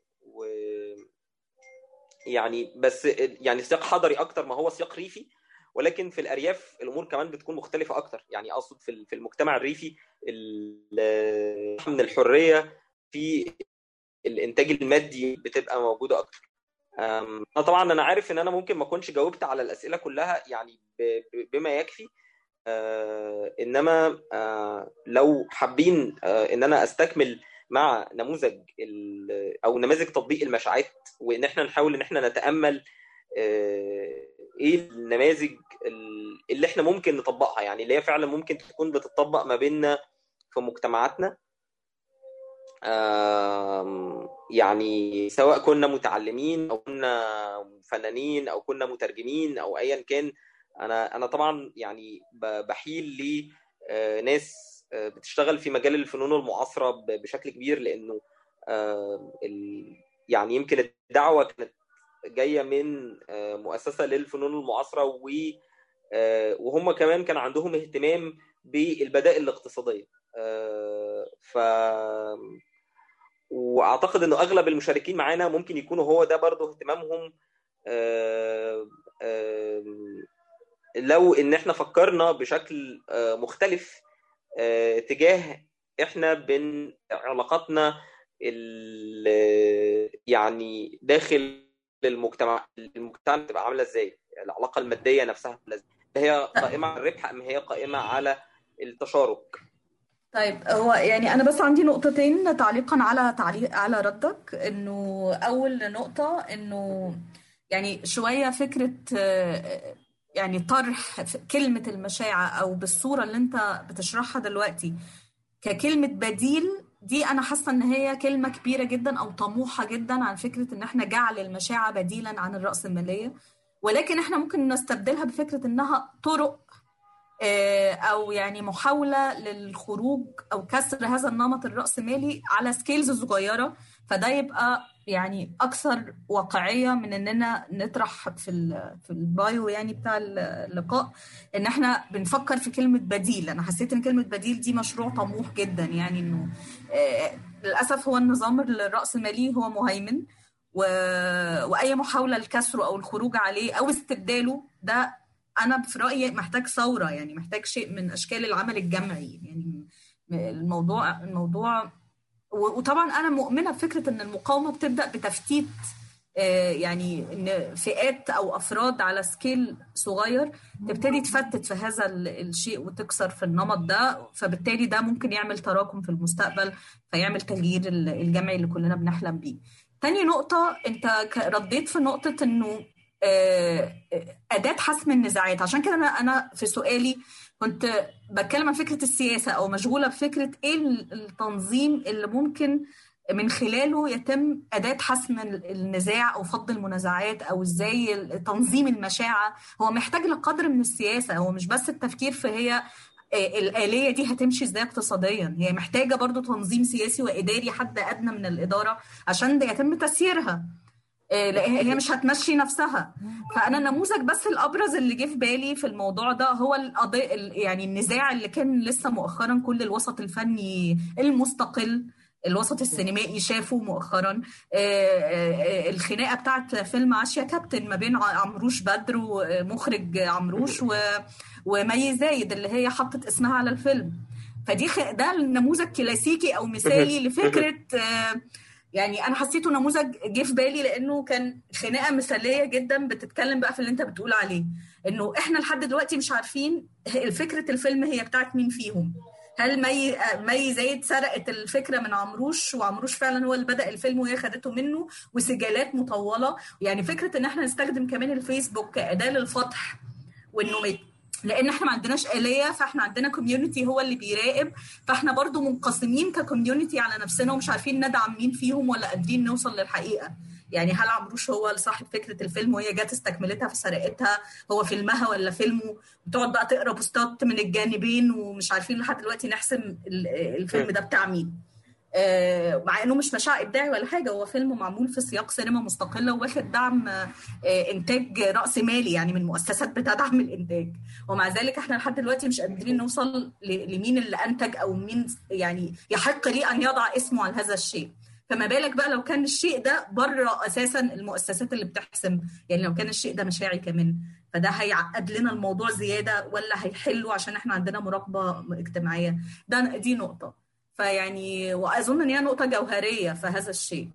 و يعني بس يعني سياق حضري اكتر ما هو سياق ريفي ولكن في الارياف الامور كمان بتكون مختلفه اكتر يعني اقصد في المجتمع الريفي من الحريه في الانتاج المادي بتبقى موجوده اكتر انا طبعا انا عارف ان انا ممكن ما اكونش جاوبت على الاسئله كلها يعني بما يكفي انما لو حابين ان انا استكمل مع نموذج او نماذج تطبيق المشاعات وان احنا نحاول ان احنا نتامل ايه النماذج اللي احنا ممكن نطبقها يعني اللي هي فعلا ممكن تكون بتطبق ما بيننا في مجتمعاتنا يعني سواء كنا متعلمين او كنا فنانين او كنا مترجمين او ايا كان انا انا طبعا يعني بحيل لناس بتشتغل في مجال الفنون المعاصره بشكل كبير لانه يعني يمكن الدعوه كانت جايه من مؤسسه للفنون المعاصره وهم كمان كان عندهم اهتمام بالبدائل الاقتصاديه ف واعتقد انه اغلب المشاركين معانا ممكن يكونوا هو ده برضه اهتمامهم لو ان احنا فكرنا بشكل مختلف تجاه احنا بين علاقاتنا يعني داخل المجتمع المجتمع تبقى عامله ازاي العلاقه الماديه نفسها هي قائمه على الربح ام هي قائمه على التشارك طيب هو يعني انا بس عندي نقطتين تعليقا على تعليق على ردك انه اول نقطه انه يعني شويه فكره يعني طرح كلمه المشاعه او بالصوره اللي انت بتشرحها دلوقتي ككلمه بديل دي انا حاسه ان هي كلمه كبيره جدا او طموحه جدا عن فكره ان احنا جعل المشاعه بديلا عن الراسماليه ولكن احنا ممكن نستبدلها بفكره انها طرق او يعني محاوله للخروج او كسر هذا النمط الراسمالي على سكيلز صغيره فده يبقى يعني اكثر واقعيه من اننا نطرح في في البايو يعني بتاع اللقاء ان احنا بنفكر في كلمه بديل انا حسيت ان كلمه بديل دي مشروع طموح جدا يعني انه للاسف هو النظام الراسمالي هو مهيمن و... واي محاوله لكسره او الخروج عليه او استبداله ده انا في رايي محتاج ثوره يعني محتاج شيء من اشكال العمل الجمعي يعني الموضوع الموضوع وطبعا انا مؤمنه بفكره ان المقاومه بتبدا بتفتيت يعني ان فئات او افراد على سكيل صغير تبتدي تفتت في هذا الشيء وتكسر في النمط ده فبالتالي ده ممكن يعمل تراكم في المستقبل فيعمل تغيير الجمعي اللي كلنا بنحلم بيه. تاني نقطة أنت رديت في نقطة إنه أداة حسم النزاعات عشان كده أنا أنا في سؤالي كنت بتكلم عن فكرة السياسة أو مشغولة بفكرة إيه التنظيم اللي ممكن من خلاله يتم أداة حسم النزاع أو فض المنازعات أو إزاي تنظيم المشاعة هو محتاج لقدر من السياسة هو مش بس التفكير في هي الآلية دي هتمشي ازاي اقتصاديا هي محتاجة برضو تنظيم سياسي وإداري حد أدنى من الإدارة عشان ده يتم تسييرها هي مش هتمشي نفسها فانا النموذج بس الابرز اللي جه في بالي في الموضوع ده هو القضيه يعني النزاع اللي كان لسه مؤخرا كل الوسط الفني المستقل الوسط السينمائي شافه مؤخرا الخناقه بتاعت فيلم عاشيا كابتن ما بين عمروش بدر ومخرج عمروش ومي زايد اللي هي حطت اسمها على الفيلم فدي خ... ده النموذج كلاسيكي او مثالي لفكره يعني انا حسيته نموذج جه في بالي لانه كان خناقه مثاليه جدا بتتكلم بقى في اللي انت بتقول عليه انه احنا لحد دلوقتي مش عارفين فكره الفيلم هي بتاعت مين فيهم هل مي مي زايد سرقت الفكره من عمروش وعمروش فعلا هو اللي بدا الفيلم وهي خدته منه وسجالات مطوله يعني فكره ان احنا نستخدم كمان الفيسبوك كاداه للفتح وانه لان احنا ما عندناش آلية فاحنا عندنا كوميونتي هو اللي بيراقب فاحنا برضو منقسمين ككوميونتي على نفسنا ومش عارفين ندعم مين فيهم ولا قادرين نوصل للحقيقة يعني هل عمروش هو صاحب فكرة الفيلم وهي جت استكملتها في سرقتها هو فيلمها ولا فيلمه بتقعد بقى تقرا بوستات من الجانبين ومش عارفين لحد دلوقتي نحسم الفيلم ده بتاع مين مع انه مش مشاع ابداعي ولا حاجه هو فيلم معمول في سياق سينما مستقله واخد دعم انتاج راس مالي يعني من مؤسسات بتدعم الانتاج ومع ذلك احنا لحد دلوقتي مش قادرين نوصل لمين اللي انتج او مين يعني يحق ليه ان يضع اسمه على هذا الشيء فما بالك بقى لو كان الشيء ده بره اساسا المؤسسات اللي بتحسم يعني لو كان الشيء ده مشاعي كمان فده هيعقد لنا الموضوع زياده ولا هيحله عشان احنا عندنا مراقبه اجتماعيه ده دي نقطه فيعني واظن ان هي نقطه جوهريه في هذا الشيء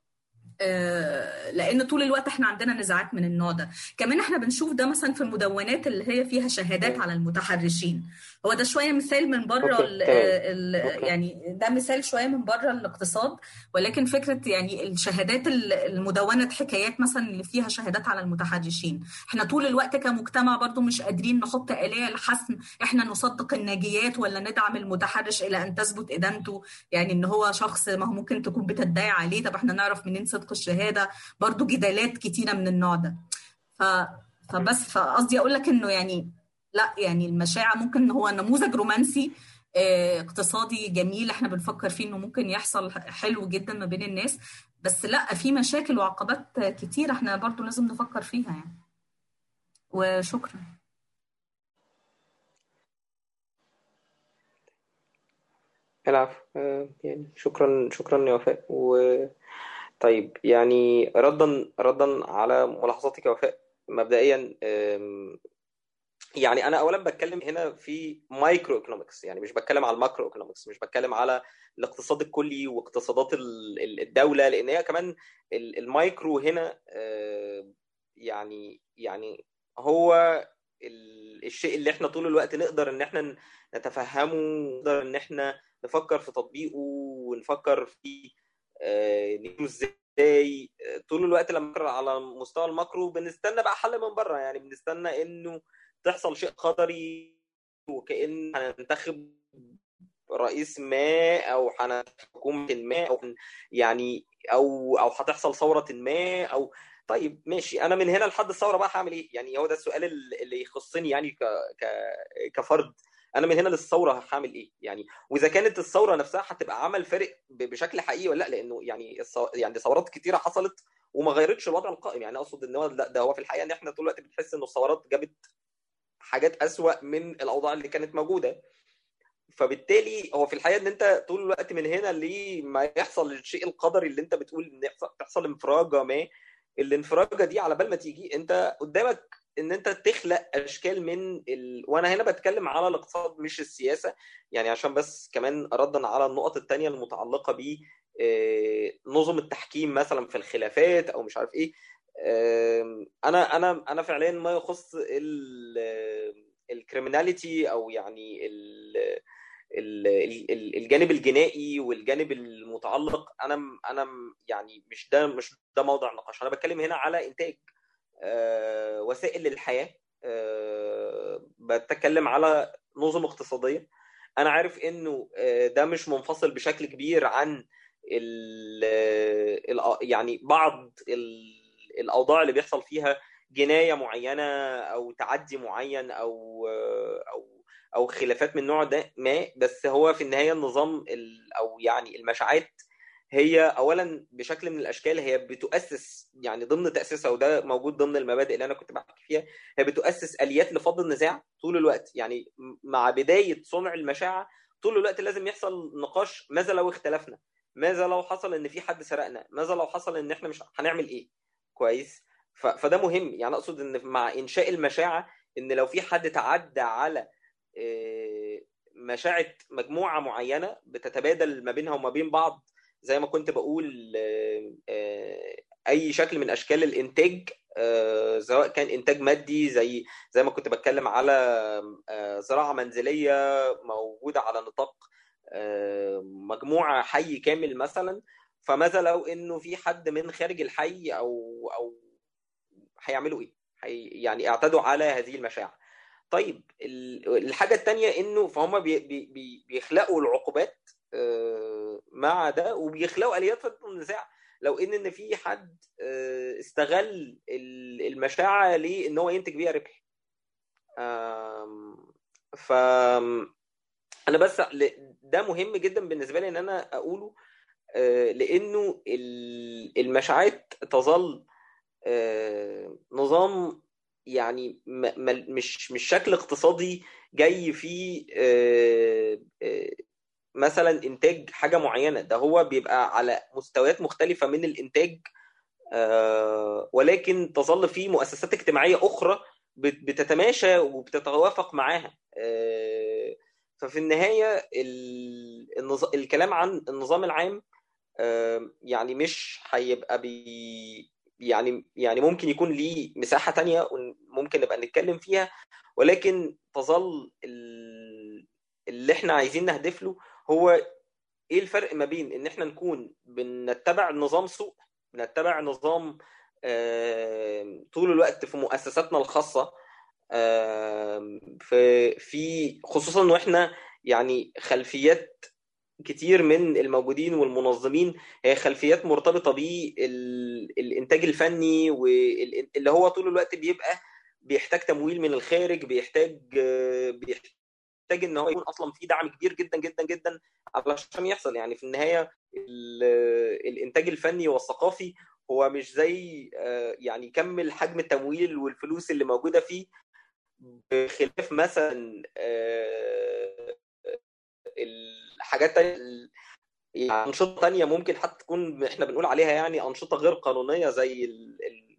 لان طول الوقت احنا عندنا نزاعات من النوع ده كمان احنا بنشوف ده مثلا في المدونات اللي هي فيها شهادات على المتحرشين هو ده شويه مثال من بره ال ال يعني ده مثال شويه من بره الاقتصاد ولكن فكره يعني الشهادات المدونه حكايات مثلا اللي فيها شهادات على المتحرشين احنا طول الوقت كمجتمع برضو مش قادرين نحط آلية لحسم احنا نصدق الناجيات ولا ندعم المتحرش الى ان تثبت ادانته يعني ان هو شخص ما هو ممكن تكون بتدعي عليه طب احنا نعرف منين صدق الشهاده برضو جدالات كتيره من النوع ده ف... فبس فقصدي اقول لك انه يعني لا يعني المشاعة ممكن هو نموذج رومانسي اقتصادي جميل احنا بنفكر فيه انه ممكن يحصل حلو جدا ما بين الناس بس لا في مشاكل وعقبات كتير احنا برضو لازم نفكر فيها يعني وشكرا العفو يعني شكرا شكرا يا وفاء و طيب يعني ردا ردا على ملاحظاتك يا وفاء مبدئيا يعني انا اولا بتكلم هنا في مايكرو ايكونومكس يعني مش بتكلم على الماكرو ايكونومكس مش بتكلم على الاقتصاد الكلي واقتصادات الدوله لان هي كمان المايكرو هنا يعني يعني هو الشيء اللي احنا طول الوقت نقدر ان احنا نتفهمه نقدر ان احنا نفكر في تطبيقه ونفكر في نجيبه ازاي طول الوقت لما نفكر على مستوى الماكرو بنستنى بقى حل من بره يعني بنستنى انه تحصل شيء قدري وكأن هننتخب رئيس ما او حكومه ما او يعني او او هتحصل ثوره ما او طيب ماشي انا من هنا لحد الثوره بقى هعمل ايه؟ يعني هو ده السؤال اللي يخصني يعني ك ك كفرد انا من هنا للثوره هعمل ايه؟ يعني واذا كانت الثوره نفسها هتبقى عمل فارق بشكل حقيقي ولا لا لانه يعني الصو... يعني ثورات كتيره حصلت وما غيرتش الوضع القائم يعني اقصد ان هو لا ده هو في الحقيقه ان احنا طول الوقت بنحس ان الثورات جابت حاجات أسوأ من الاوضاع اللي كانت موجوده فبالتالي هو في الحقيقه ان انت طول الوقت من هنا لما يحصل الشيء القدري اللي انت بتقول ان تحصل انفراجه ما الانفراجه دي على بال ما تيجي انت قدامك ان انت تخلق اشكال من ال... وانا هنا بتكلم على الاقتصاد مش السياسه يعني عشان بس كمان ردا على النقط الثانيه المتعلقه ب نظم التحكيم مثلا في الخلافات او مش عارف ايه انا انا انا فعليا ما يخص الكريمناليتي او يعني ال الجانب الجنائي والجانب المتعلق انا انا يعني مش ده مش ده موضوع نقاش انا بتكلم هنا على انتاج وسائل للحياه بتكلم على نظم اقتصاديه انا عارف انه ده مش منفصل بشكل كبير عن ال يعني بعض الاوضاع اللي بيحصل فيها جنايه معينه او تعدي معين او او او خلافات من النوع ده ما بس هو في النهايه النظام او يعني المشاعات هي اولا بشكل من الاشكال هي بتؤسس يعني ضمن تاسيسها وده موجود ضمن المبادئ اللي انا كنت بحكي فيها هي بتؤسس اليات لفض النزاع طول الوقت يعني مع بدايه صنع المشاعه طول الوقت لازم يحصل نقاش ماذا لو اختلفنا ماذا لو حصل ان في حد سرقنا ماذا لو حصل ان احنا مش هنعمل ايه كويس فده مهم يعني اقصد ان مع انشاء المشاعه ان لو في حد تعدى على مشاعه مجموعه معينه بتتبادل ما بينها وما بين بعض زي ما كنت بقول اي شكل من اشكال الانتاج سواء كان انتاج مادي زي زي ما كنت بتكلم على زراعه منزليه موجوده على نطاق مجموعه حي كامل مثلا فماذا لو انه في حد من خارج الحي او او هيعملوا ايه؟ حي يعني اعتدوا على هذه المشاعر. طيب الحاجه الثانيه انه فهم بي بي بيخلقوا العقوبات مع ده وبيخلقوا اليات فض النزاع لو ان ان في حد استغل المشاعه لان هو ينتج بيها ربح. ف انا بس ده مهم جدا بالنسبه لي ان انا اقوله لانه المشاعات تظل نظام يعني مش مش شكل اقتصادي جاي فيه مثلا انتاج حاجه معينه ده هو بيبقى على مستويات مختلفه من الانتاج ولكن تظل في مؤسسات اجتماعيه اخرى بتتماشى وبتتوافق معاها ففي النهايه الكلام عن النظام العام يعني مش هيبقى بي يعني يعني ممكن يكون ليه مساحه تانية وممكن نبقى نتكلم فيها ولكن تظل اللي احنا عايزين نهدف له هو ايه الفرق ما بين ان احنا نكون بنتبع نظام سوق بنتبع نظام طول الوقت في مؤسساتنا الخاصه في في خصوصا انه احنا يعني خلفيات كتير من الموجودين والمنظمين هي خلفيات مرتبطه بالانتاج الفني واللي هو طول الوقت بيبقى بيحتاج تمويل من الخارج بيحتاج بيحتاج ان هو يكون اصلا في دعم كبير جدا جدا جدا علشان يحصل يعني في النهايه الانتاج الفني والثقافي هو مش زي يعني كم حجم التمويل والفلوس اللي موجوده فيه بخلاف مثلا الحاجات تانية يعني أنشطة تانية ممكن حتى تكون إحنا بنقول عليها يعني أنشطة غير قانونية زي ال ال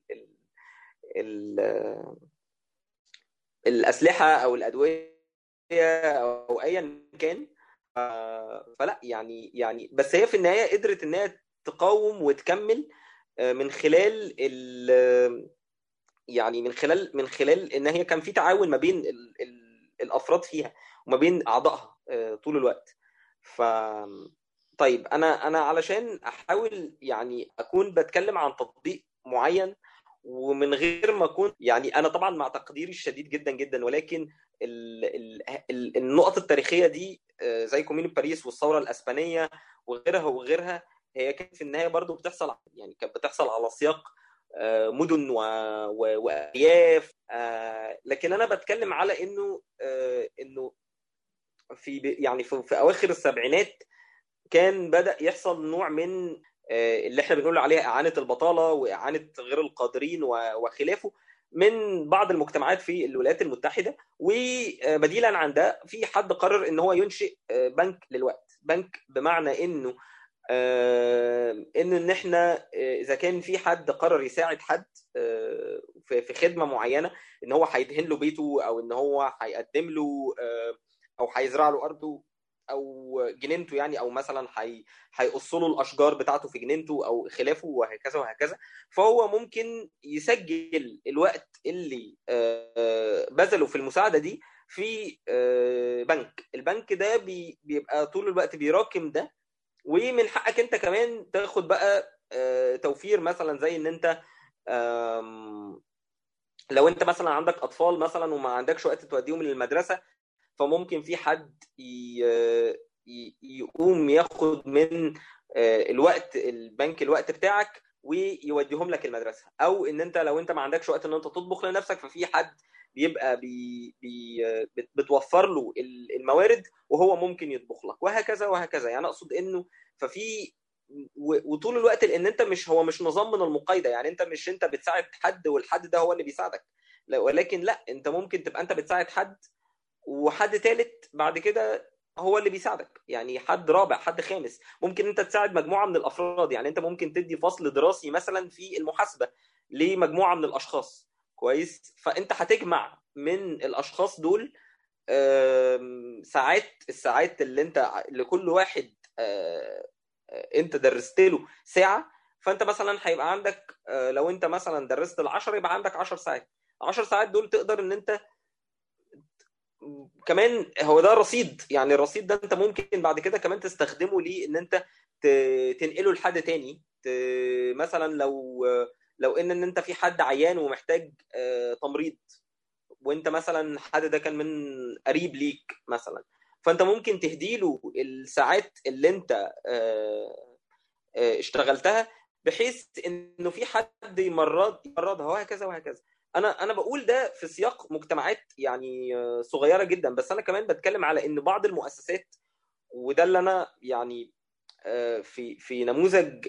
ال ال الأسلحة أو الأدوية أو أيا كان فلا يعني يعني بس هي في النهاية قدرت إن هي تقاوم وتكمل من خلال ال يعني من خلال من خلال ان هي كان في تعاون ما بين ال ال الافراد فيها وما بين اعضائها طول الوقت ف طيب انا انا علشان احاول يعني اكون بتكلم عن تطبيق معين ومن غير ما اكون يعني انا طبعا مع تقديري الشديد جدا جدا ولكن ال ال ال النقط التاريخيه دي زي كومين باريس والثوره الاسبانيه وغيرها وغيرها هي كانت في النهايه برضو بتحصل يعني كانت بتحصل على سياق مدن وارياف لكن انا بتكلم على انه انه في يعني في اواخر السبعينات كان بدا يحصل نوع من اللي احنا بنقول عليها اعانه البطاله واعانه غير القادرين وخلافه من بعض المجتمعات في الولايات المتحده وبديلا عن ده في حد قرر ان هو ينشئ بنك للوقت بنك بمعنى انه انه ان احنا اذا كان في حد قرر يساعد حد في خدمه معينه ان هو هيدهن له بيته او ان هو هيقدم له او هيزرع له ارضه او جنينته يعني او مثلا هيقص له الاشجار بتاعته في جنينته او خلافه وهكذا وهكذا فهو ممكن يسجل الوقت اللي بذله في المساعده دي في بنك البنك ده بيبقى طول الوقت بيراكم ده ومن حقك انت كمان تاخد بقى توفير مثلا زي ان انت لو انت مثلا عندك اطفال مثلا وما عندكش وقت توديهم للمدرسه فممكن في حد يقوم ياخد من الوقت البنك الوقت بتاعك ويوديهم لك المدرسه او ان انت لو انت ما عندكش وقت ان انت تطبخ لنفسك ففي حد بيبقى بي بي بتوفر له الموارد وهو ممكن يطبخ لك وهكذا وهكذا يعني اقصد انه ففي وطول الوقت لان انت مش هو مش نظام من المقايضه يعني انت مش انت بتساعد حد والحد ده هو اللي بيساعدك ولكن لا انت ممكن تبقى انت بتساعد حد وحد ثالث بعد كده هو اللي بيساعدك يعني حد رابع حد خامس ممكن انت تساعد مجموعه من الافراد يعني انت ممكن تدي فصل دراسي مثلا في المحاسبه لمجموعه من الاشخاص كويس فانت هتجمع من الاشخاص دول ساعات الساعات اللي انت لكل واحد انت درست له ساعه فانت مثلا هيبقى عندك لو انت مثلا درست ال10 يبقى عندك 10 ساعات 10 ساعات دول تقدر ان انت كمان هو ده رصيد يعني الرصيد ده انت ممكن بعد كده كمان تستخدمه ليه ان انت تنقله لحد تاني مثلا لو لو ان ان انت في حد عيان ومحتاج تمريض وانت مثلا حد ده كان من قريب ليك مثلا فانت ممكن تهدي له الساعات اللي انت اشتغلتها بحيث انه في حد يمرض يمرضها وهكذا وهكذا انا انا بقول ده في سياق مجتمعات يعني صغيره جدا بس انا كمان بتكلم على ان بعض المؤسسات وده اللي انا يعني في في نموذج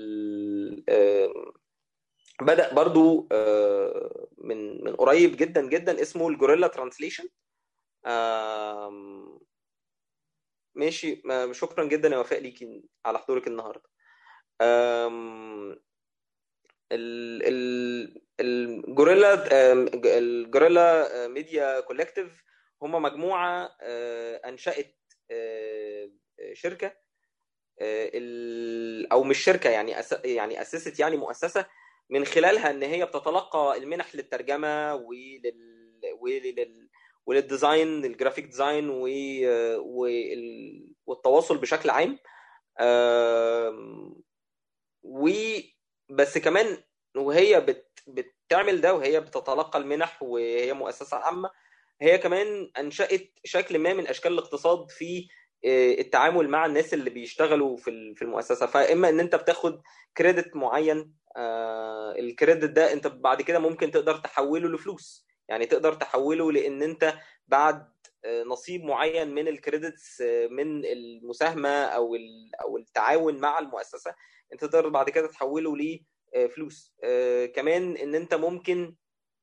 بدا برضو من من قريب جدا جدا اسمه الجوريلا ترانسليشن ماشي شكرا جدا يا وفاء ليكي على حضورك النهارده الجوريلا الجوريلا ميديا كولكتيف هم مجموعه انشات شركه او مش شركه يعني يعني اسست يعني مؤسسه من خلالها ان هي بتتلقى المنح للترجمه ولل ولل وللديزاين الجرافيك ديزاين والتواصل بشكل عام وبس كمان وهي بت بتعمل ده وهي بتتلقى المنح وهي مؤسسه عامه هي كمان انشات شكل ما من اشكال الاقتصاد في التعامل مع الناس اللي بيشتغلوا في في المؤسسه فاما ان انت بتاخد كريدت معين الكريدت ده انت بعد كده ممكن تقدر تحوله لفلوس يعني تقدر تحوله لان انت بعد نصيب معين من الكريدتس من المساهمه او او التعاون مع المؤسسه انت تقدر بعد كده تحوله لفلوس كمان ان انت ممكن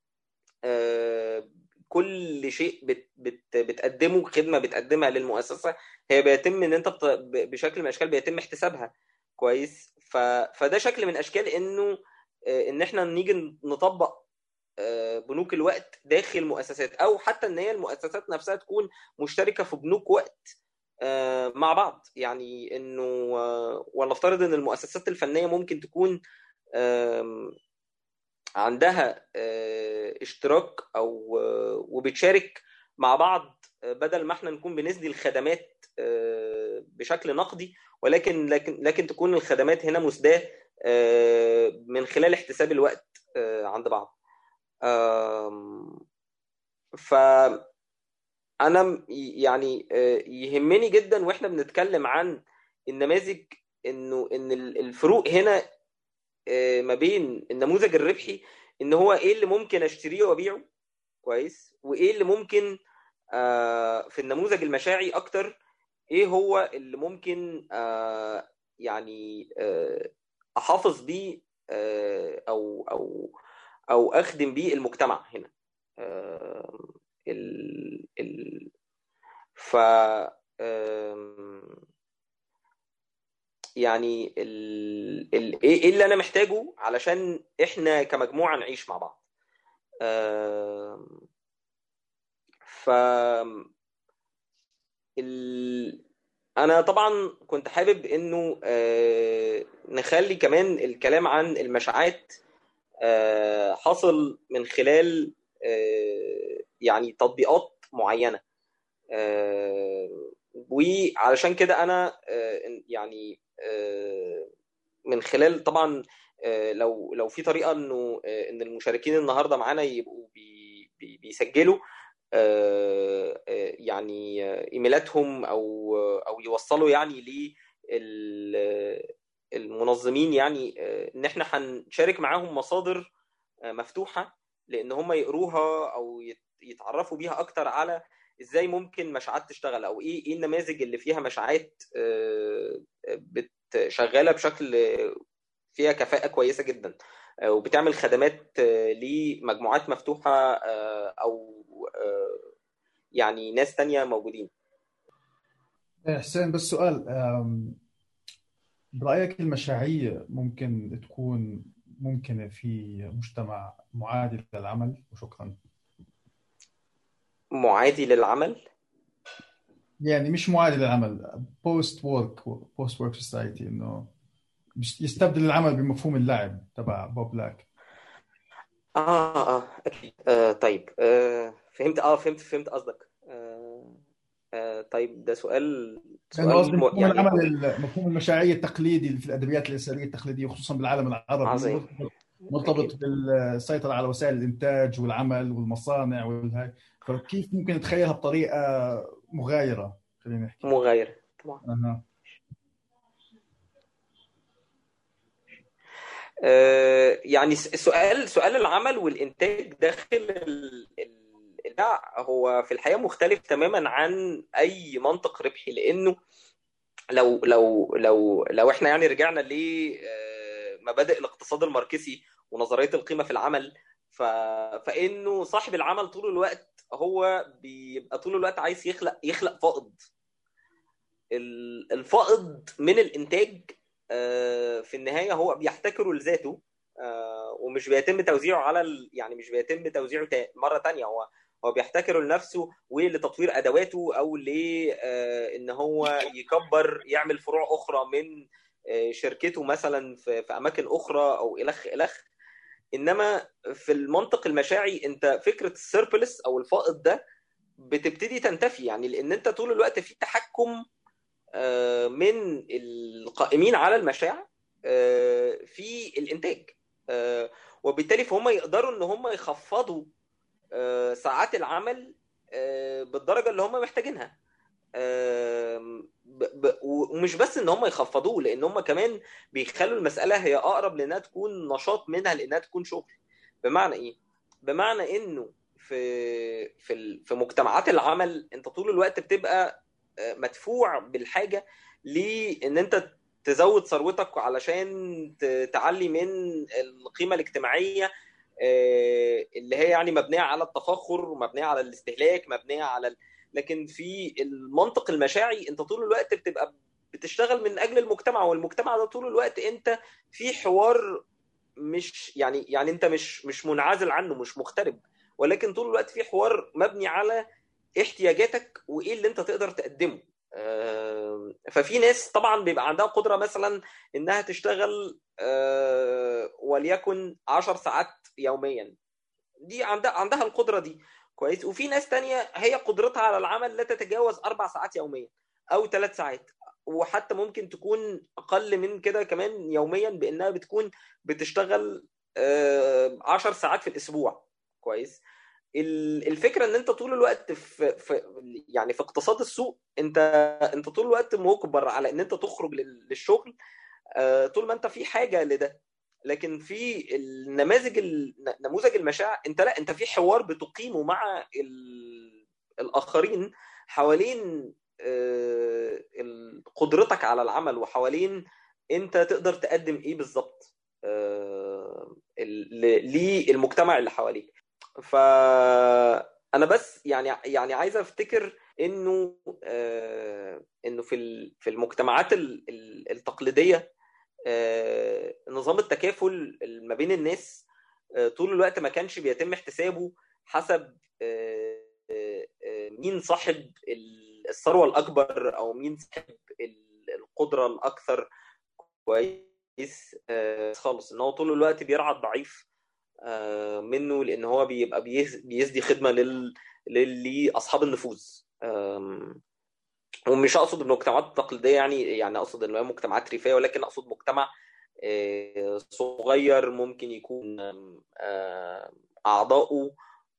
كل شيء بت بت بتقدمه خدمه بتقدمها للمؤسسه هي بيتم ان انت بشكل من الاشكال بيتم احتسابها كويس ف... فده شكل من اشكال انه ان احنا نيجي نطبق بنوك الوقت داخل مؤسسات او حتى ان هي المؤسسات نفسها تكون مشتركه في بنوك وقت مع بعض يعني انه ولنفترض ان المؤسسات الفنيه ممكن تكون عندها اشتراك او وبتشارك مع بعض بدل ما احنا نكون بندي الخدمات بشكل نقدي ولكن لكن لكن تكون الخدمات هنا مسداه من خلال احتساب الوقت عند بعض ف انا يعني يهمني جدا واحنا بنتكلم عن النماذج انه ان الفروق هنا ما بين النموذج الربحي ان هو ايه اللي ممكن اشتريه وابيعه كويس وايه اللي ممكن في النموذج المشاعي اكتر ايه هو اللي ممكن يعني احافظ بيه او او او اخدم بيه المجتمع هنا ال ال ف يعني ال ال ايه اللي انا محتاجه علشان احنا كمجموعه نعيش مع بعض ف ال... انا طبعا كنت حابب انه نخلي كمان الكلام عن المشاعات حصل من خلال يعني تطبيقات معينه وعلشان كده انا يعني من خلال طبعا لو لو في طريقه انه ان المشاركين النهارده معانا يبقوا بي بيسجلوا يعني ايميلاتهم او او يوصلوا يعني للمنظمين يعني ان احنا هنشارك معاهم مصادر مفتوحه لان هم يقروها او يتعرفوا بيها اكتر على ازاي ممكن مشاعات تشتغل او ايه ايه النماذج اللي فيها مشاعات شغاله بشكل فيها كفاءه كويسه جدا وبتعمل خدمات لمجموعات مفتوحه او يعني ناس تانية موجودين حسين بس سؤال برأيك المشاعية ممكن تكون ممكنة في مجتمع معادي للعمل وشكرا معادي للعمل يعني مش معادي للعمل بوست وورك بوست وورك سوسايتي انه يستبدل العمل بمفهوم اللعب تبع بوب لاك اه اه اكيد آه طيب آه فهمت اه فهمت فهمت قصدك آه آه طيب ده سؤال سؤال مفهوم يعني العمل مفهوم المشاعريه التقليدي في الادبيات الاسرائيليه التقليديه وخصوصا بالعالم العربي عظيم مرتبط بالسيطره على وسائل الانتاج والعمل والمصانع والهاي فكيف ممكن نتخيلها بطريقه مغايره خلينا نحكي مغايره طبعا أه. آه يعني سؤال سؤال العمل والانتاج داخل الابداع هو في الحقيقه مختلف تماما عن اي منطق ربحي لانه لو لو لو لو احنا يعني رجعنا لمبادئ الاقتصاد الماركسي ونظريه القيمه في العمل ف... فانه صاحب العمل طول الوقت هو بيبقى طول الوقت عايز يخلق يخلق فائض الفائض من الانتاج في النهايه هو بيحتكره لذاته ومش بيتم توزيعه على ال... يعني مش بيتم توزيعه مره تانية هو هو بيحتكره لنفسه ولتطوير ادواته او لان هو يكبر يعمل فروع اخرى من شركته مثلا في, في اماكن اخرى او الخ الخ انما في المنطق المشاعي انت فكره السيربلس او الفائض ده بتبتدي تنتفي يعني لان انت طول الوقت في تحكم من القائمين على المشاع في الانتاج وبالتالي فهم يقدروا ان هم يخفضوا ساعات العمل بالدرجه اللي هم محتاجينها ومش بس ان هم يخفضوه لان هم كمان بيخلوا المساله هي اقرب لانها تكون نشاط منها لانها تكون شغل بمعنى ايه بمعنى انه في في في مجتمعات العمل انت طول الوقت بتبقى مدفوع بالحاجه لان انت تزود ثروتك علشان تعلي من القيمه الاجتماعيه اللي هي يعني مبنيه على التفاخر مبنيه على الاستهلاك مبنيه على لكن في المنطق المشاعي انت طول الوقت بتبقى بتشتغل من اجل المجتمع والمجتمع ده طول الوقت انت في حوار مش يعني يعني انت مش مش منعزل عنه مش مغترب ولكن طول الوقت في حوار مبني على احتياجاتك وايه اللي انت تقدر تقدمه ففي ناس طبعا بيبقى عندها قدره مثلا انها تشتغل وليكن 10 ساعات يوميا دي عندها عندها القدره دي كويس وفي ناس تانية هي قدرتها على العمل لا تتجاوز اربع ساعات يوميا او ثلاث ساعات وحتى ممكن تكون اقل من كده كمان يوميا بانها بتكون بتشتغل 10 ساعات في الاسبوع كويس الفكره ان انت طول الوقت في, في يعني في اقتصاد السوق انت انت طول الوقت مجبر على ان انت تخرج للشغل طول ما انت في حاجه لده لكن في النماذج نموذج المشاع انت لا انت في حوار بتقيمه مع الاخرين حوالين قدرتك على العمل وحوالين انت تقدر تقدم ايه بالظبط للمجتمع اللي حواليك فانا بس يعني يعني عايز افتكر انه انه في في المجتمعات التقليديه نظام التكافل ما بين الناس طول الوقت ما كانش بيتم احتسابه حسب مين صاحب الثروه الاكبر او مين صاحب القدره الاكثر كويس خالص ان هو طول الوقت بيرعى الضعيف منه لان هو بيبقى بيسدي خدمه لل لاصحاب النفوذ ومش اقصد المجتمعات التقليديه يعني يعني اقصد ان هي مجتمعات ريفيه ولكن اقصد مجتمع صغير ممكن يكون اعضائه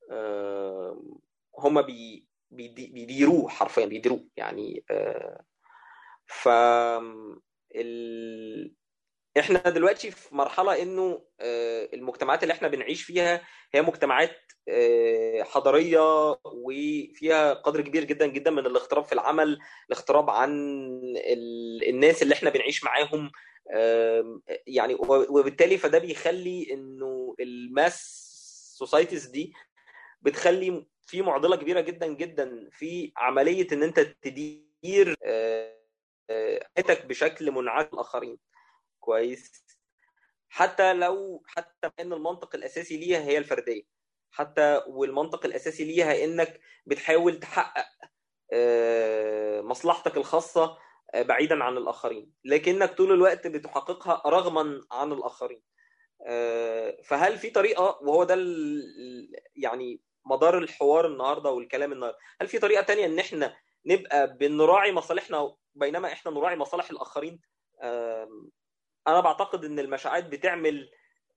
هم بي بيديروه حرفيا بيديروه يعني ف ال... احنا دلوقتي في مرحله انه المجتمعات اللي احنا بنعيش فيها هي مجتمعات حضاريه وفيها قدر كبير جدا جدا من الاغتراب في العمل الاغتراب عن الناس اللي احنا بنعيش معاهم يعني وبالتالي فده بيخلي انه الماس سوسايتيز دي بتخلي في معضله كبيره جدا جدا في عمليه ان انت تدير حياتك بشكل منعزل الاخرين كويس حتى لو حتى ان المنطق الاساسي ليها هي الفرديه حتى والمنطق الاساسي ليها انك بتحاول تحقق مصلحتك الخاصه بعيدا عن الاخرين لكنك طول الوقت بتحققها رغما عن الاخرين فهل في طريقه وهو ده يعني مدار الحوار النهارده والكلام النهارده هل في طريقه تانية ان احنا نبقى بنراعي مصالحنا بينما احنا نراعي مصالح الاخرين انا بعتقد ان المشاعات بتعمل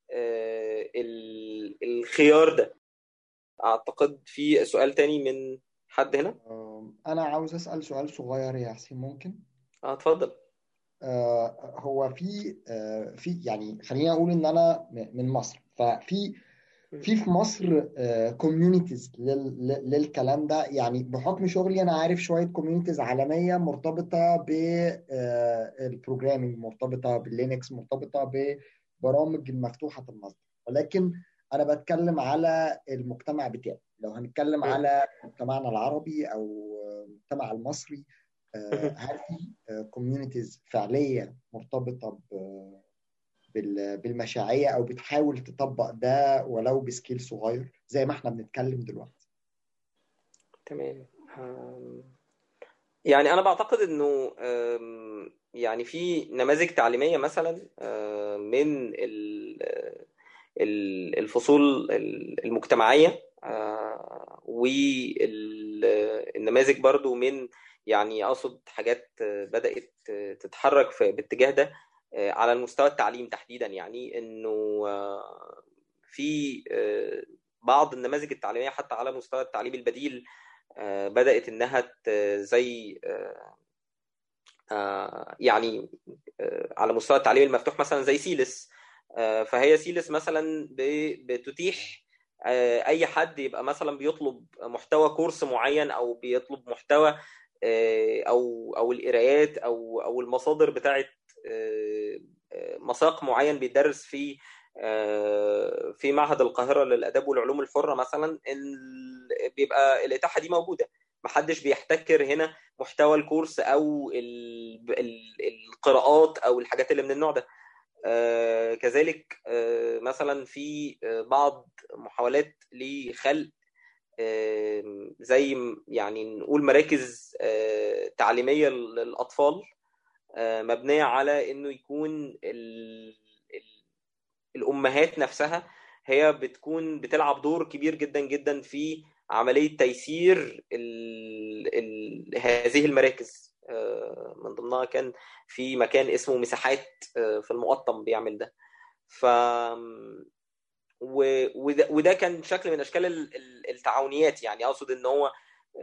الخيار ده اعتقد في سؤال تاني من حد هنا انا عاوز اسال سؤال صغير يا حسين ممكن اه اتفضل آه هو في آه في يعني خليني اقول ان انا من مصر ففي في في مصر كوميونيتيز للكلام ده يعني بحكم شغلي انا عارف شويه كوميونيتيز عالميه مرتبطه بالبروجرامينج مرتبطه باللينكس مرتبطه ببرامج المفتوحه المصدر ولكن انا بتكلم على المجتمع بتاعي لو هنتكلم على مجتمعنا العربي او المجتمع المصري هل في كوميونيتيز فعليه مرتبطه بالمشاعيه او بتحاول تطبق ده ولو بسكيل صغير زي ما احنا بنتكلم دلوقتي تمام يعني انا بعتقد انه يعني في نماذج تعليميه مثلا من الفصول المجتمعيه والنماذج برضو من يعني اقصد حاجات بدات تتحرك في باتجاه ده على المستوى التعليم تحديدا يعني انه في بعض النماذج التعليميه حتى على مستوى التعليم البديل بدات انها زي يعني على مستوى التعليم المفتوح مثلا زي سيلس فهي سيلس مثلا بتتيح اي حد يبقى مثلا بيطلب محتوى كورس معين او بيطلب محتوى او او القرايات او او المصادر بتاعه مساق معين بيدرس في في معهد القاهره للاداب والعلوم الحره مثلا بيبقى الاتاحه دي موجوده محدش بيحتكر هنا محتوى الكورس او القراءات او الحاجات اللي من النوع ده كذلك مثلا في بعض محاولات لخلق زي يعني نقول مراكز تعليميه للاطفال مبنيه على انه يكون الامهات نفسها هي بتكون بتلعب دور كبير جدا جدا في عمليه تيسير ال ال هذه المراكز من ضمنها كان في مكان اسمه مساحات في المقطم بيعمل ده ف وده, وده كان شكل من اشكال التعاونيات يعني اقصد ان هو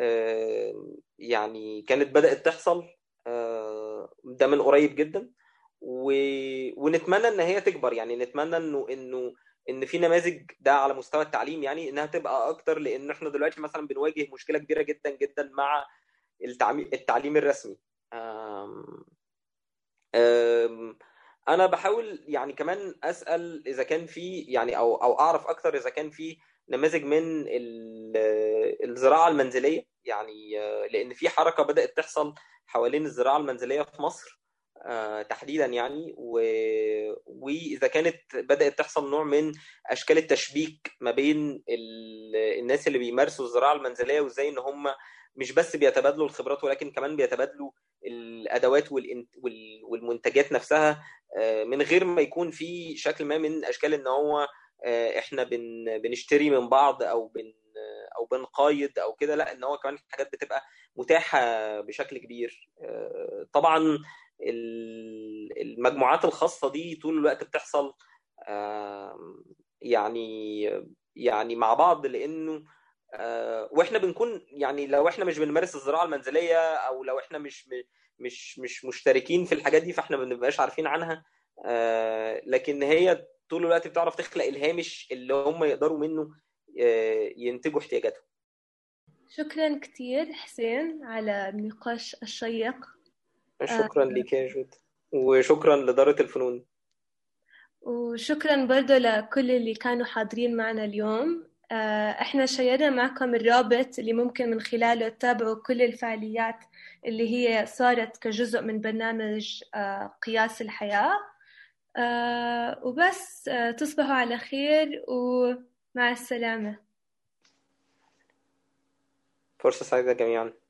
يعني كانت بدات تحصل ده من قريب جدا و... ونتمنى ان هي تكبر يعني نتمنى انه انه ان في نماذج ده على مستوى التعليم يعني انها تبقى اكتر لان احنا دلوقتي مثلا بنواجه مشكله كبيره جدا جدا مع التعليم التعليم الرسمي أم... أم... انا بحاول يعني كمان اسال اذا كان في يعني او او اعرف اكتر اذا كان في نماذج من الزراعه المنزليه يعني لان في حركه بدات تحصل حوالين الزراعه المنزليه في مصر تحديدا يعني و... واذا كانت بدات تحصل نوع من اشكال التشبيك ما بين ال... الناس اللي بيمارسوا الزراعه المنزليه وازاي ان هم مش بس بيتبادلوا الخبرات ولكن كمان بيتبادلوا الادوات والإنت... وال... والمنتجات نفسها من غير ما يكون في شكل ما من اشكال ان هو احنا بن... بنشتري من بعض او بن او بنقايد او كده لا ان هو كمان حاجات بتبقى متاحه بشكل كبير طبعا المجموعات الخاصه دي طول الوقت بتحصل يعني يعني مع بعض لانه واحنا بنكون يعني لو احنا مش بنمارس الزراعه المنزليه او لو احنا مش مش مش مشتركين في الحاجات دي فاحنا ما بنبقاش عارفين عنها لكن هي طول الوقت بتعرف تخلق الهامش اللي هم يقدروا منه ينتجوا احتياجاتهم شكرا كثير حسين على النقاش الشيق شكرا آه. لك يا جود وشكرا لإدارة الفنون وشكرا برضه لكل اللي كانوا حاضرين معنا اليوم احنا شيرنا معكم الرابط اللي ممكن من خلاله تتابعوا كل الفعاليات اللي هي صارت كجزء من برنامج قياس الحياة وبس تصبحوا على خير ومع السلامة فرصة سعيدة جميعا